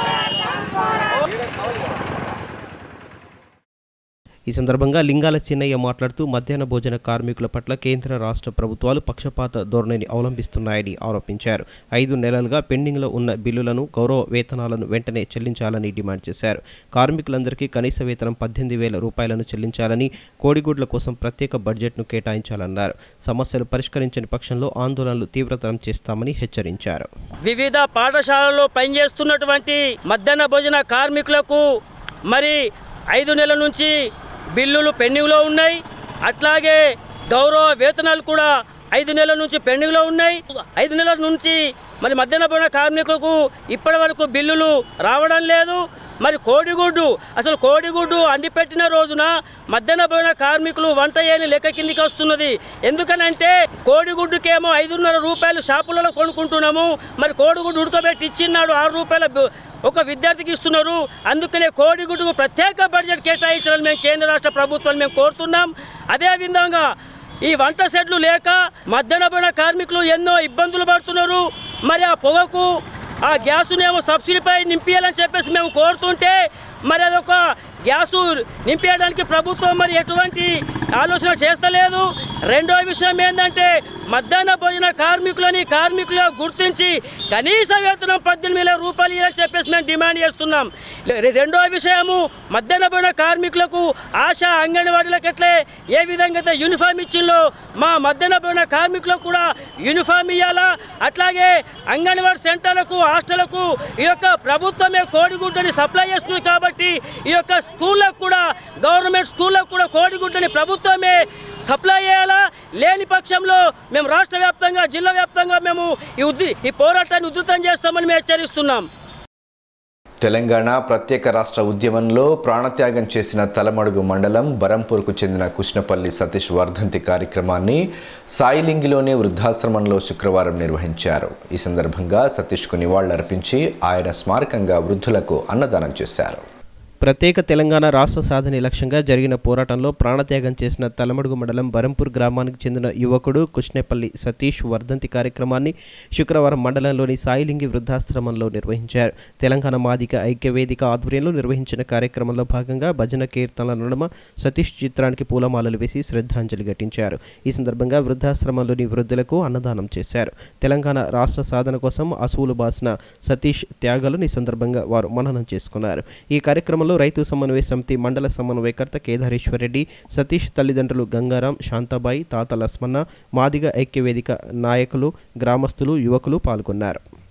ఈ సందర్భంగా లింగాల చిన్నయ్య మాట్లాడుతూ మధ్యాహ్న భోజన కార్మికుల పట్ల కేంద్ర రాష్ట్ర ప్రభుత్వాలు పక్షపాత ధోరణిని అవలంబిస్తున్నాయని ఆరోపించారు ఐదు నెలలుగా పెండింగ్లో ఉన్న బిల్లులను గౌరవ వేతనాలను వెంటనే చెల్లించాలని డిమాండ్ చేశారు కార్మికులందరికీ కనీస వేతనం పద్దెనిమిది వేల రూపాయలను చెల్లించాలని కోడిగుడ్ల కోసం ప్రత్యేక బడ్జెట్ను కేటాయించాలన్నారు సమస్యలు పరిష్కరించని పక్షంలో ఆందోళనలు తీవ్రతరం చేస్తామని హెచ్చరించారు వివిధ పాఠశాలల్లో పనిచేస్తున్నటువంటి మధ్యాహ్న భోజన కార్మికులకు మరి ఐదు నెలల నుంచి బిల్లులు పెండింగ్లో ఉన్నాయి అట్లాగే గౌరవ వేతనాలు కూడా ఐదు నెలల నుంచి పెండింగ్లో ఉన్నాయి ఐదు నెలల నుంచి మరి మధ్యాహ్న భోజన కార్మికులకు ఇప్పటి వరకు బిల్లులు రావడం లేదు మరి కోడిగుడ్డు అసలు కోడిగుడ్డు అండిపెట్టిన రోజున మధ్యాహ్న భోజన కార్మికులు వంట చేయని లెక్క కిందికి వస్తున్నది ఎందుకనంటే కోడిగుడ్డుకేమో ఐదున్నర రూపాయలు షాపులలో కొనుక్కుంటున్నాము మరి కోడిగుడ్డు ఉడకబెట్టి ఇచ్చిన్నాడు ఆరు రూపాయల బ- ఒక విద్యార్థికి ఇస్తున్నారు అందుకనే కోడిగుడ్డుకు ప్రత్యేక బడ్జెట్ కేటాయించాలని మేము కేంద్ర రాష్ట్ర ప్రభుత్వాన్ని మేము కోరుతున్నాం అదేవిధంగా ఈ వంట సెట్లు లేక మధ్యాహ్న భోజన కార్మికులు ఎన్నో ఇబ్బందులు పడుతున్నారు మరి ఆ పొగకు ఆ గ్యాసునేమో సబ్సిడీపై నింపియాలని చెప్పేసి మేము కోరుతుంటే మరి అదొక గ్యాసు నింపేయడానికి ప్రభుత్వం మరి ఎటువంటి ఆలోచన చేస్తలేదు రెండో విషయం ఏంటంటే మధ్యాహ్న భోజన కార్మికులని కార్మికులుగా గుర్తించి కనీస వేతనం పద్దెనిమిది వేల రూపాయలు ఇవ్వాలని చెప్పేసి మేము డిమాండ్ చేస్తున్నాం రె- రెండో విషయము మధ్యాహ్న భోజన కార్మికులకు ఆశ అంగన్వాడీలకు ఎట్లే ఏ విధంగా అయితే యూనిఫామ్ ఇచ్చిందో మా మధ్యాహ్న భోజన కార్మికులకు కూడా యూనిఫామ్ ఇవ్వాలా అట్లాగే అంగన్వాడీ సెంటర్లకు హాస్టళ్లకు ఈ యొక్క ప్రభుత్వమే కోడిగుడ్డని సప్లై చేస్తుంది కాబట్టి ఈ యొక్క స్కూళ్ళకు కూడా గవర్నమెంట్ స్కూళ్ళకు కూడా కోడిగుడ్డని ప్రభుత్వమే సప్లై చేయాలా లేని పక్షంలో మేము రాష్ట్ర వ్యాప్తంగా జిల్లా వ్యాప్తంగా మేము ఈ ఉద్ది ఈ పోరాటాన్ని ఉధృతం చేస్తామని మేము హెచ్చరిస్తున్నాం తెలంగాణ ప్రత్యేక రాష్ట్ర ఉద్యమంలో ప్రాణత్యాగం చేసిన తలమడుగు మండలం బరంపూర్కు చెందిన కుష్నపల్లి సతీష్ వర్ధంతి కార్యక్రమాన్ని సాయిలింగిలోని వృద్ధాశ్రమంలో శుక్రవారం నిర్వహించారు ఈ సందర్భంగా సతీష్కు నివాళులర్పించి ఆయన స్మారకంగా వృద్ధులకు అన్నదానం చేశారు ప్రత్యేక తెలంగాణ రాష్ట్ర సాధన లక్ష్యంగా జరిగిన పోరాటంలో ప్రాణత్యాగం చేసిన తలమడుగు మండలం బరంపూర్ గ్రామానికి చెందిన యువకుడు కృష్ణేపల్లి సతీష్ వర్ధంతి కార్యక్రమాన్ని శుక్రవారం మండలంలోని సాయిలింగి వృద్ధాశ్రమంలో నిర్వహించారు తెలంగాణ మాదిక ఐక్యవేదిక ఆధ్వర్యంలో నిర్వహించిన కార్యక్రమంలో భాగంగా భజన కీర్తనల నడుమ సతీష్ చిత్రానికి పూలమాలలు వేసి శ్రద్ధాంజలి ఘటించారు ఈ సందర్భంగా వృద్ధాశ్రమంలోని వృద్ధులకు అన్నదానం చేశారు తెలంగాణ రాష్ట్ర సాధన కోసం అసూలు బాసిన సతీష్ త్యాగాలను ఈ సందర్భంగా వారు మననం చేసుకున్నారు ఈ కార్యక్రమంలో రైతు సమన్వయ సమితి మండల సమన్వయకర్త కేదారేశ్వరరెడ్డి సతీష్ తల్లిదండ్రులు గంగారాం శాంతాబాయి తాత లస్మన్న మాదిగ ఐక్యవేదిక నాయకులు గ్రామస్తులు యువకులు పాల్గొన్నారు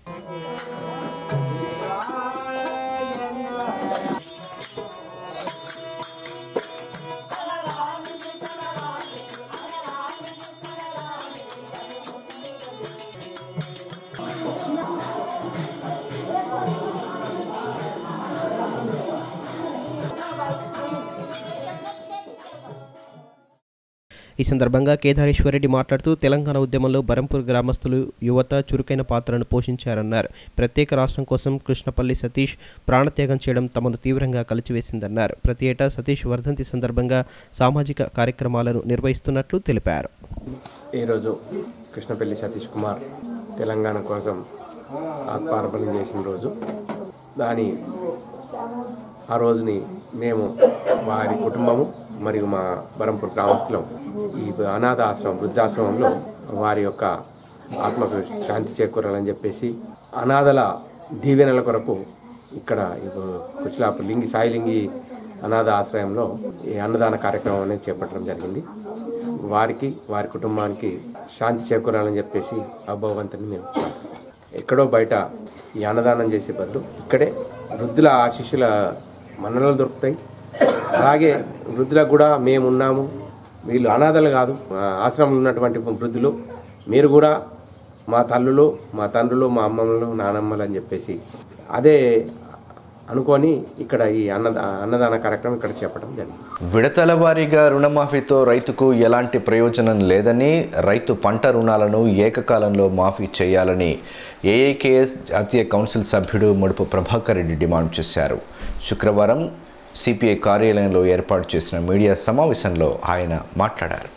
ఈ సందర్భంగా కేదారేశ్వరరెడ్డి మాట్లాడుతూ తెలంగాణ ఉద్యమంలో బరంపూర్ గ్రామస్తులు యువత చురుకైన పాత్రను పోషించారన్నారు ప్రత్యేక రాష్ట్రం కోసం కృష్ణపల్లి సతీష్ ప్రాణత్యాగం చేయడం తమను తీవ్రంగా కలిచివేసిందన్నారు ప్రతి ఏటా సతీష్ వర్ధంతి సందర్భంగా సామాజిక కార్యక్రమాలను నిర్వహిస్తున్నట్లు తెలిపారు ఈరోజు కృష్ణపల్లి సతీష్ కుమార్ తెలంగాణ కోసం ఆత్మార్పణం చేసిన రోజు దాని ఆ రోజుని మేము వారి కుటుంబము మరియు మా బరంపూర్ గ్రామస్తులం ఈ అనాథ ఆశ్రమం వృద్ధాశ్రమంలో వారి యొక్క ఆత్మకు శాంతి చేకూరాలని చెప్పేసి అనాథల దీవెనల కొరకు ఇక్కడ ఇప్పుడు కుచిలాపు లింగి సాయిలింగి అనాథ ఆశ్రయంలో ఈ అన్నదాన కార్యక్రమం అనేది చేపట్టడం జరిగింది వారికి వారి కుటుంబానికి శాంతి చేకూరాలని చెప్పేసి ఆ భగవంతుని మేము ప్రార్థిస్తాం ఎక్కడో బయట ఈ అన్నదానం చేసే బదులు ఇక్కడే వృద్ధుల ఆశీస్సుల మన్ననలు దొరుకుతాయి అలాగే వృద్ధులకు కూడా మేము ఉన్నాము వీళ్ళు అనాథలు కాదు మా ఆశ్రమంలో ఉన్నటువంటి వృద్ధులు మీరు కూడా మా తల్లులు మా తండ్రులు మా అమ్మమ్మలు నానమ్మలు అని చెప్పేసి అదే అనుకొని ఇక్కడ ఈ అన్న అన్నదాన కార్యక్రమం ఇక్కడ చేపట్టడం జరిగింది విడతల వారీగా రుణమాఫీతో రైతుకు ఎలాంటి ప్రయోజనం లేదని రైతు పంట రుణాలను ఏకకాలంలో మాఫీ చేయాలని ఏఐకేఎస్ జాతీయ కౌన్సిల్ సభ్యుడు ముడుపు ప్రభాకర్ రెడ్డి డిమాండ్ చేశారు శుక్రవారం సిపిఐ కార్యాలయంలో ఏర్పాటు చేసిన మీడియా సమావేశంలో ఆయన మాట్లాడారు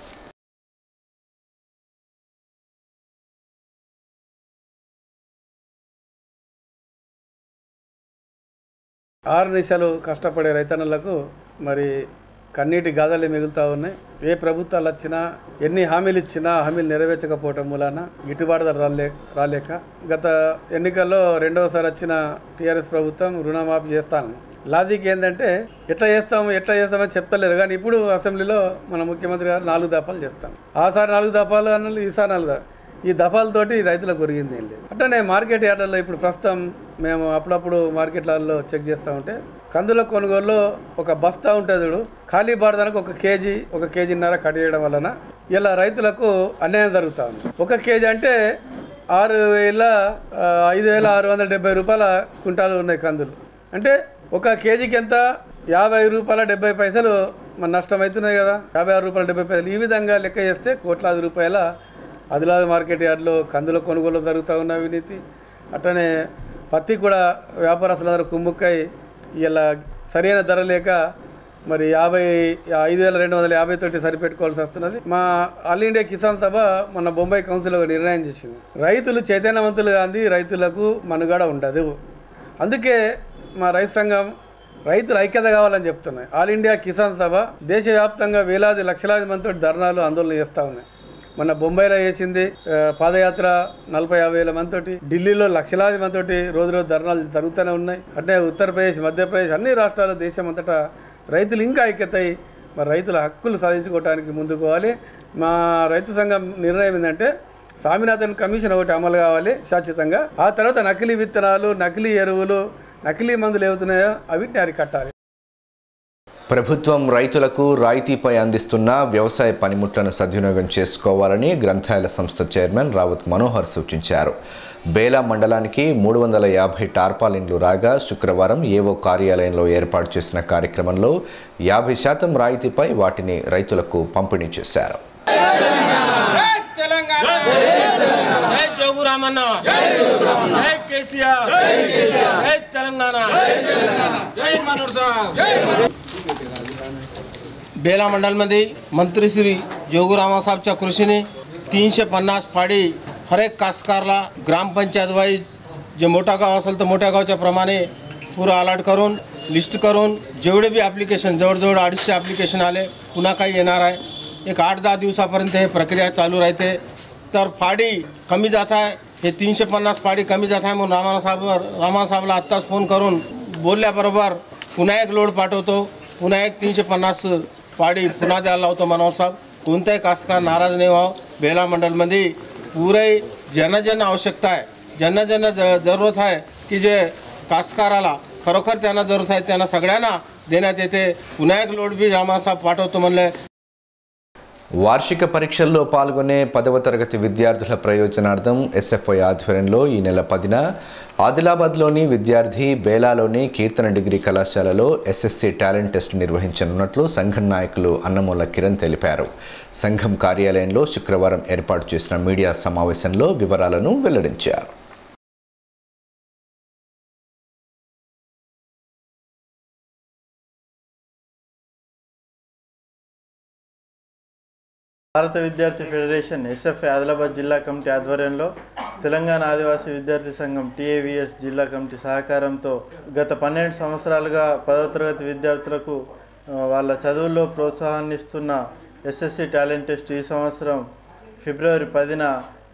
ఆరు నిమిషాలు కష్టపడే రైతన్నలకు మరి కన్నీటి గాథలే మిగులుతూ ఉన్నాయి ఏ ప్రభుత్వాలు వచ్చినా ఎన్ని హామీలు ఇచ్చినా హామీలు నెరవేర్చకపోవటం మూలాన గిట్టుబాటు ధర రాలే రాలేక గత ఎన్నికల్లో రెండవసారి వచ్చిన టీఆర్ఎస్ ప్రభుత్వం రుణమాఫీ చేస్తాను లాజిక్ ఏంటంటే ఎట్లా చేస్తాము ఎట్లా చేస్తామని చెప్తలేరు కానీ ఇప్పుడు అసెంబ్లీలో మన ముఖ్యమంత్రి గారు నాలుగు దఫాలు చేస్తాం ఆసారి నాలుగు దఫాలు అన్నది ఈసారి నాలుగు దఫాలు. ఈ దఫాలతోటి రైతులకు ఒరిగింది ఏం లేదు అట్లనే మార్కెట్ యార్డుల్లో ఇప్పుడు ప్రస్తుతం మేము అప్పుడప్పుడు మార్కెట్లలో చెక్ చేస్తూ ఉంటే కందుల కొనుగోలులో ఒక బస్తా ఉంటుంది చూడు ఖాళీ బారదానికి ఒక కేజీ ఒక కేజీన్నర కట్ చేయడం వలన ఇలా రైతులకు అన్యాయం జరుగుతూ ఉంది ఒక కేజీ అంటే ఆరు వేల ఆ, ఐదు వేల ఆరు వందల డెబ్బై రూపాయల కుంటాలు ఉన్నాయి కందులు అంటే ఒక కేజీకి ఎంత యాభై రూపాయల డెబ్బై పైసలు మన నష్టం అవుతున్నాయి కదా యాభై ఆరు రూపాయల డెబ్బై పైసలు ఈ విధంగా లెక్క చేస్తే కోట్లాది రూపాయల ఆదిలాబాద్ మార్కెట్ యార్డ్లో కందుల కొనుగోలు జరుగుతూ ఉన్న అవినీతి అట్లనే పత్తి కూడా వ్యాపారస్తులందరూ కుమ్ముక్కై ఇలా సరైన ధర లేక మరి యాభై ఐదు వేల రెండు వందల యాభై తోటి సరిపెట్టుకోవాల్సి వస్తున్నది మా ఆల్ ఇండియా కిసాన్ సభ మన బొంబాయి కౌన్సిల్ ఒక నిర్ణయం చేసింది రైతులు చైతన్యవంతులు గాంధీ రైతులకు మనుగడ ఉండదు అందుకే మా రైతు సంఘం రైతులు ఐక్యత కావాలని చెప్తున్నాయి ఆల్ ఇండియా కిసాన్ సభ దేశవ్యాప్తంగా వేలాది లక్షలాది మందితో ధర్నాలు ఆందోళన చేస్తూ ఉన్నాయి మన బొంబాయిలో చేసింది ఆ, పాదయాత్ర నలభై యాభై వేల మందితోటి ఢిల్లీలో లక్షలాది మందితోటి రోజు రోజు ధర్నాలు జరుగుతూనే ఉన్నాయి అంటే ఉత్తరప్రదేశ్ మధ్యప్రదేశ్ అన్ని రాష్ట్రాలు దేశం అంతటా రైతులు ఇంకా ఐక్యతై మరి రైతుల హక్కులు సాధించుకోవడానికి ముందుకు పోవాలి మా రైతు సంఘం నిర్ణయం ఏంటంటే స్వామినాథన్ కమిషన్ ఒకటి అమలు కావాలి శాశ్వతంగా ఆ తర్వాత నకిలీ విత్తనాలు నకిలీ ఎరువులు నకిలీ మందులు ఏవుతున్నాయో అవిటిని అరికట్టాలి ప్రభుత్వం రైతులకు రాయితీపై అందిస్తున్న వ్యవసాయ పనిముట్లను సద్వినియోగం చేసుకోవాలని గ్రంథాలయ సంస్థ చైర్మన్ రావత్ మనోహర్ సూచించారు బేలా మండలానికి మూడు వందల యాభై టార్పాలిన్లు రాగా శుక్రవారం ఏవో కార్యాలయంలో ఏర్పాటు చేసిన కార్యక్రమంలో యాభై శాతం రాయితీపై వాటిని రైతులకు పంపిణీ చేశారు తెలంగాణ జై జోగు రామన్న జై కేసీఆర్ జై తెలంగాణ జై मनोहर साहब बेला मंडलमध्ये मंत्री श्री जोगू रामा साहेबच्या कृषीने तीनशे पन्नास फाडी हर एक कास्तकारला ग्रामपंचायत वाईज जे मोठा गाव असेल तर मोठ्या गावच्या प्रमाणे पुरं अलर्ट करून लिस्ट करून जेवढे बी ॲप्लिकेशन जवळजवळ अडीचशे ॲप्लिकेशन आले पुन्हा काही येणार आहे एक आठ दहा दिवसापर्यंत हे प्रक्रिया चालू राहते तर फाडी कमी जात आहे हे तीनशे पन्नास फाडी कमी जात आहे म्हणून रामा साहेबवर रामा साहेबला आत्ताच फोन करून बोलल्याबरोबर पुन्हा एक लोड पाठवतो पुन्हा एक तीनशे पन्नास फाडी पुन्हा द्यायला लावतो मनोहर साहेब कोणताही कास्तकार नाराज नाही व्हावं बेला मंडलमध्ये पुरे ज्यांना ज्यांना आवश्यकता आहे ज्यांना ज्यांना ज जरूरत आहे की जे कास्तकाराला खरोखर त्यांना जरूरत आहे त्यांना सगळ्यांना देण्यात येते पुन्हा एक लोड बी रामासाहेब पाठवतो म्हणले వార్షిక పరీక్షల్లో పాల్గొనే పదవ తరగతి విద్యార్థుల ప్రయోజనార్థం ఎస్ఎఫ్ఐ ఆధ్వర్యంలో ఈ నెల పదిన ఆదిలాబాద్లోని విద్యార్థి బేలాలోని కీర్తన డిగ్రీ కళాశాలలో ఎస్ఎస్సి టాలెంట్ టెస్ట్ నిర్వహించనున్నట్లు సంఘం నాయకులు అన్నమూల కిరణ్ తెలిపారు సంఘం కార్యాలయంలో శుక్రవారం ఏర్పాటు చేసిన మీడియా సమావేశంలో వివరాలను వెల్లడించారు భారత విద్యార్థి ఫెడరేషన్ ఎస్ఎఫ్ఐ ఆదిలాబాద్ జిల్లా కమిటీ ఆధ్వర్యంలో తెలంగాణ ఆదివాసీ విద్యార్థి సంఘం టీఏవిఎస్ జిల్లా కమిటీ సహకారంతో గత పన్నెండు సంవత్సరాలుగా పదవ తరగతి విద్యార్థులకు ఆ, వాళ్ళ చదువుల్లో ప్రోత్సాహాన్ని ఇస్తున్న ఎస్ఎస్సి టాలెంట్ టెస్ట్ ఈ సంవత్సరం ఫిబ్రవరి పదిన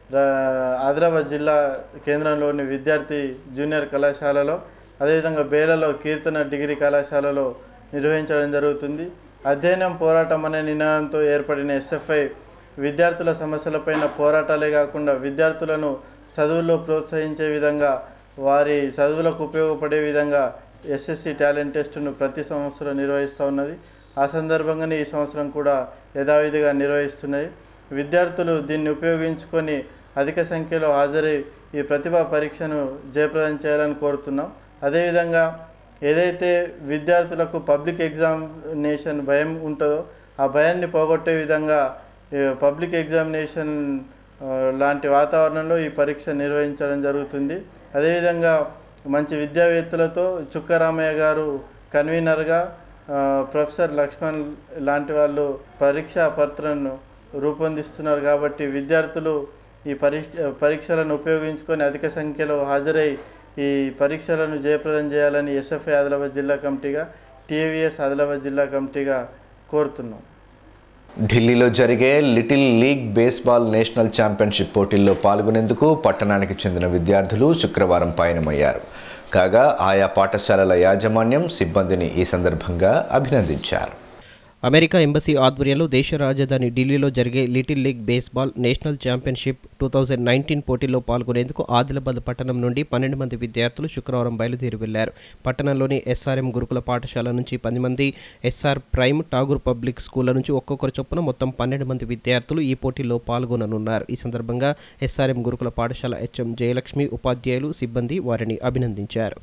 రా- ఆదిలాబాద్ జిల్లా కేంద్రంలోని విద్యార్థి జూనియర్ కళాశాలలో అదేవిధంగా బేలలో కీర్తన డిగ్రీ కళాశాలలో నిర్వహించడం జరుగుతుంది అధ్యయనం పోరాటం అనే నినాదంతో ఏర్పడిన ఎస్ఎఫ్ఐ విద్యార్థుల సమస్యలపైన పోరాటాలే కాకుండా విద్యార్థులను చదువుల్లో ప్రోత్సహించే విధంగా వారి చదువులకు ఉపయోగపడే విధంగా ఎస్ఎస్సి టాలెంట్ టెస్టును ప్రతి సంవత్సరం నిర్వహిస్తూ ఉన్నది ఆ సందర్భంగానే ఈ సంవత్సరం కూడా యథావిధిగా నిర్వహిస్తున్నది విద్యార్థులు దీన్ని ఉపయోగించుకొని అధిక సంఖ్యలో హాజరై ఈ ప్రతిభా పరీక్షను జయప్రదం చేయాలని కోరుతున్నాం అదేవిధంగా ఏదైతే విద్యార్థులకు పబ్లిక్ ఎగ్జామినేషన్ భయం ఉంటుందో ఆ భయాన్ని పోగొట్టే విధంగా ఈ పబ్లిక్ ఎగ్జామినేషన్ ఆ, లాంటి వాతావరణంలో ఈ పరీక్ష నిర్వహించడం జరుగుతుంది అదేవిధంగా మంచి విద్యావేత్తలతో చుక్కరామయ్య గారు కన్వీనర్గా ఆ, ప్రొఫెసర్ లక్ష్మణ్ లాంటి వాళ్ళు పరీక్షా పత్రాన్ని రూపొందిస్తున్నారు కాబట్టి విద్యార్థులు ఈ పరీక్ష పరీక్షలను ఉపయోగించుకొని అధిక సంఖ్యలో హాజరై ఈ పరీక్షలను జయప్రదం చేయాలని ఎస్ఎఫ్ఐ ఆదిలాబాద్ జిల్లా కమిటీగా టీవీఎస్ ఆదిలాబాద్ జిల్లా కమిటీగా కోరుతున్నాం ఢిల్లీలో జరిగే little league baseball national championship పోటీల్లో పాల్గొనేందుకు పట్టణానికి చెందిన విద్యార్థులు శుక్రవారం పయనమయ్యారు కాగా ఆయా పాఠశాలల యాజమాన్యం సిబ్బందిని ఈ సందర్భంగా అభినందించారు అమెరికా ఎంబసీ ఆధ్వర్యంలో దేశ రాజధాని ఢిల్లీలో జరిగే little league baseball national championship two thousand nineteen పోటీల్లో పాల్గొనేందుకు ఆదిలాబాద్ పట్టణం నుండి పన్నెండు మంది విద్యార్థులు శుక్రవారం బయలుదేరి వెళ్లారు పట్టణంలోని ఎస్ఆర్ఎం గురుకుల పాఠశాల నుంచి పది మంది ఎస్ఆర్ ప్రైమ్ ఠాగూర్ పబ్లిక్ స్కూళ్ల నుంచి ఒక్కొక్కరు చొప్పున మొత్తం పన్నెండు మంది విద్యార్థులు ఈ పోటీల్లో పాల్గొననున్నారు ఈ సందర్భంగా ఎస్ఆర్ఎం గురుకుల పాఠశాల హెచ్ఎం జయలక్ష్మి ఉపాధ్యాయులు సిబ్బంది వారిని అభినందించారు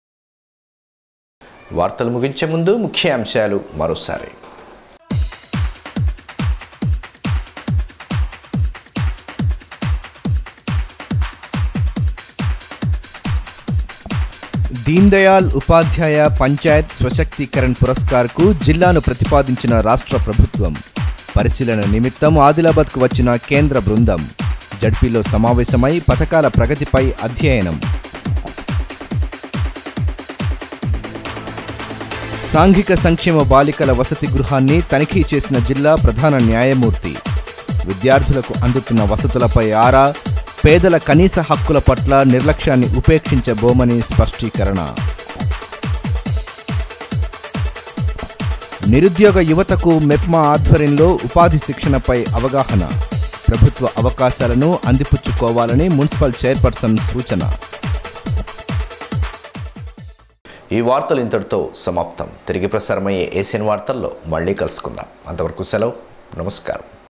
వార్తలు ముగించే ముందు ముఖ్య అంశాలు మరోసారి దీన్ దయాళ్ ఉపాధ్యాయ పంచాయత్ స్వశక్తీకరణ్ పురస్కార్కు జిల్లాను ప్రతిపాదించిన రాష్ట్ర ప్రభుత్వం పరిశీలన నిమిత్తం ఆదిలాబాద్కు వచ్చిన కేంద్ర బృందం జడ్పీలో సమావేశమై పథకాల ప్రగతిపై అధ్యయనం సాంఘిక సంక్షేమ బాలికల వసతి గృహాన్ని తనిఖీ చేసిన జిల్లా ప్రధాన న్యాయమూర్తి విద్యార్థులకు అందుతున్న వసతులపై ఆరా పేదల కనీస హక్కుల పట్ల నిర్లక్ష్యాన్ని ఉపేక్షించబోమని స్పష్టీకరణ నిరుద్యోగ యువతకు మెప్మా ఆధ్వర్యంలో ఉపాధి శిక్షణపై అవగాహన ప్రభుత్వ అవకాశాలను అందిపుచ్చుకోవాలని మున్సిపల్ చైర్పర్సన్ సూచన ఈ వార్తలు ఇంతటితో సమాప్తం తిరిగి ప్రసారమయ్యే ఏసియన్ వార్తల్లో మళ్ళీ కలుసుకుందాం అంతవరకు సెలవు నమస్కారం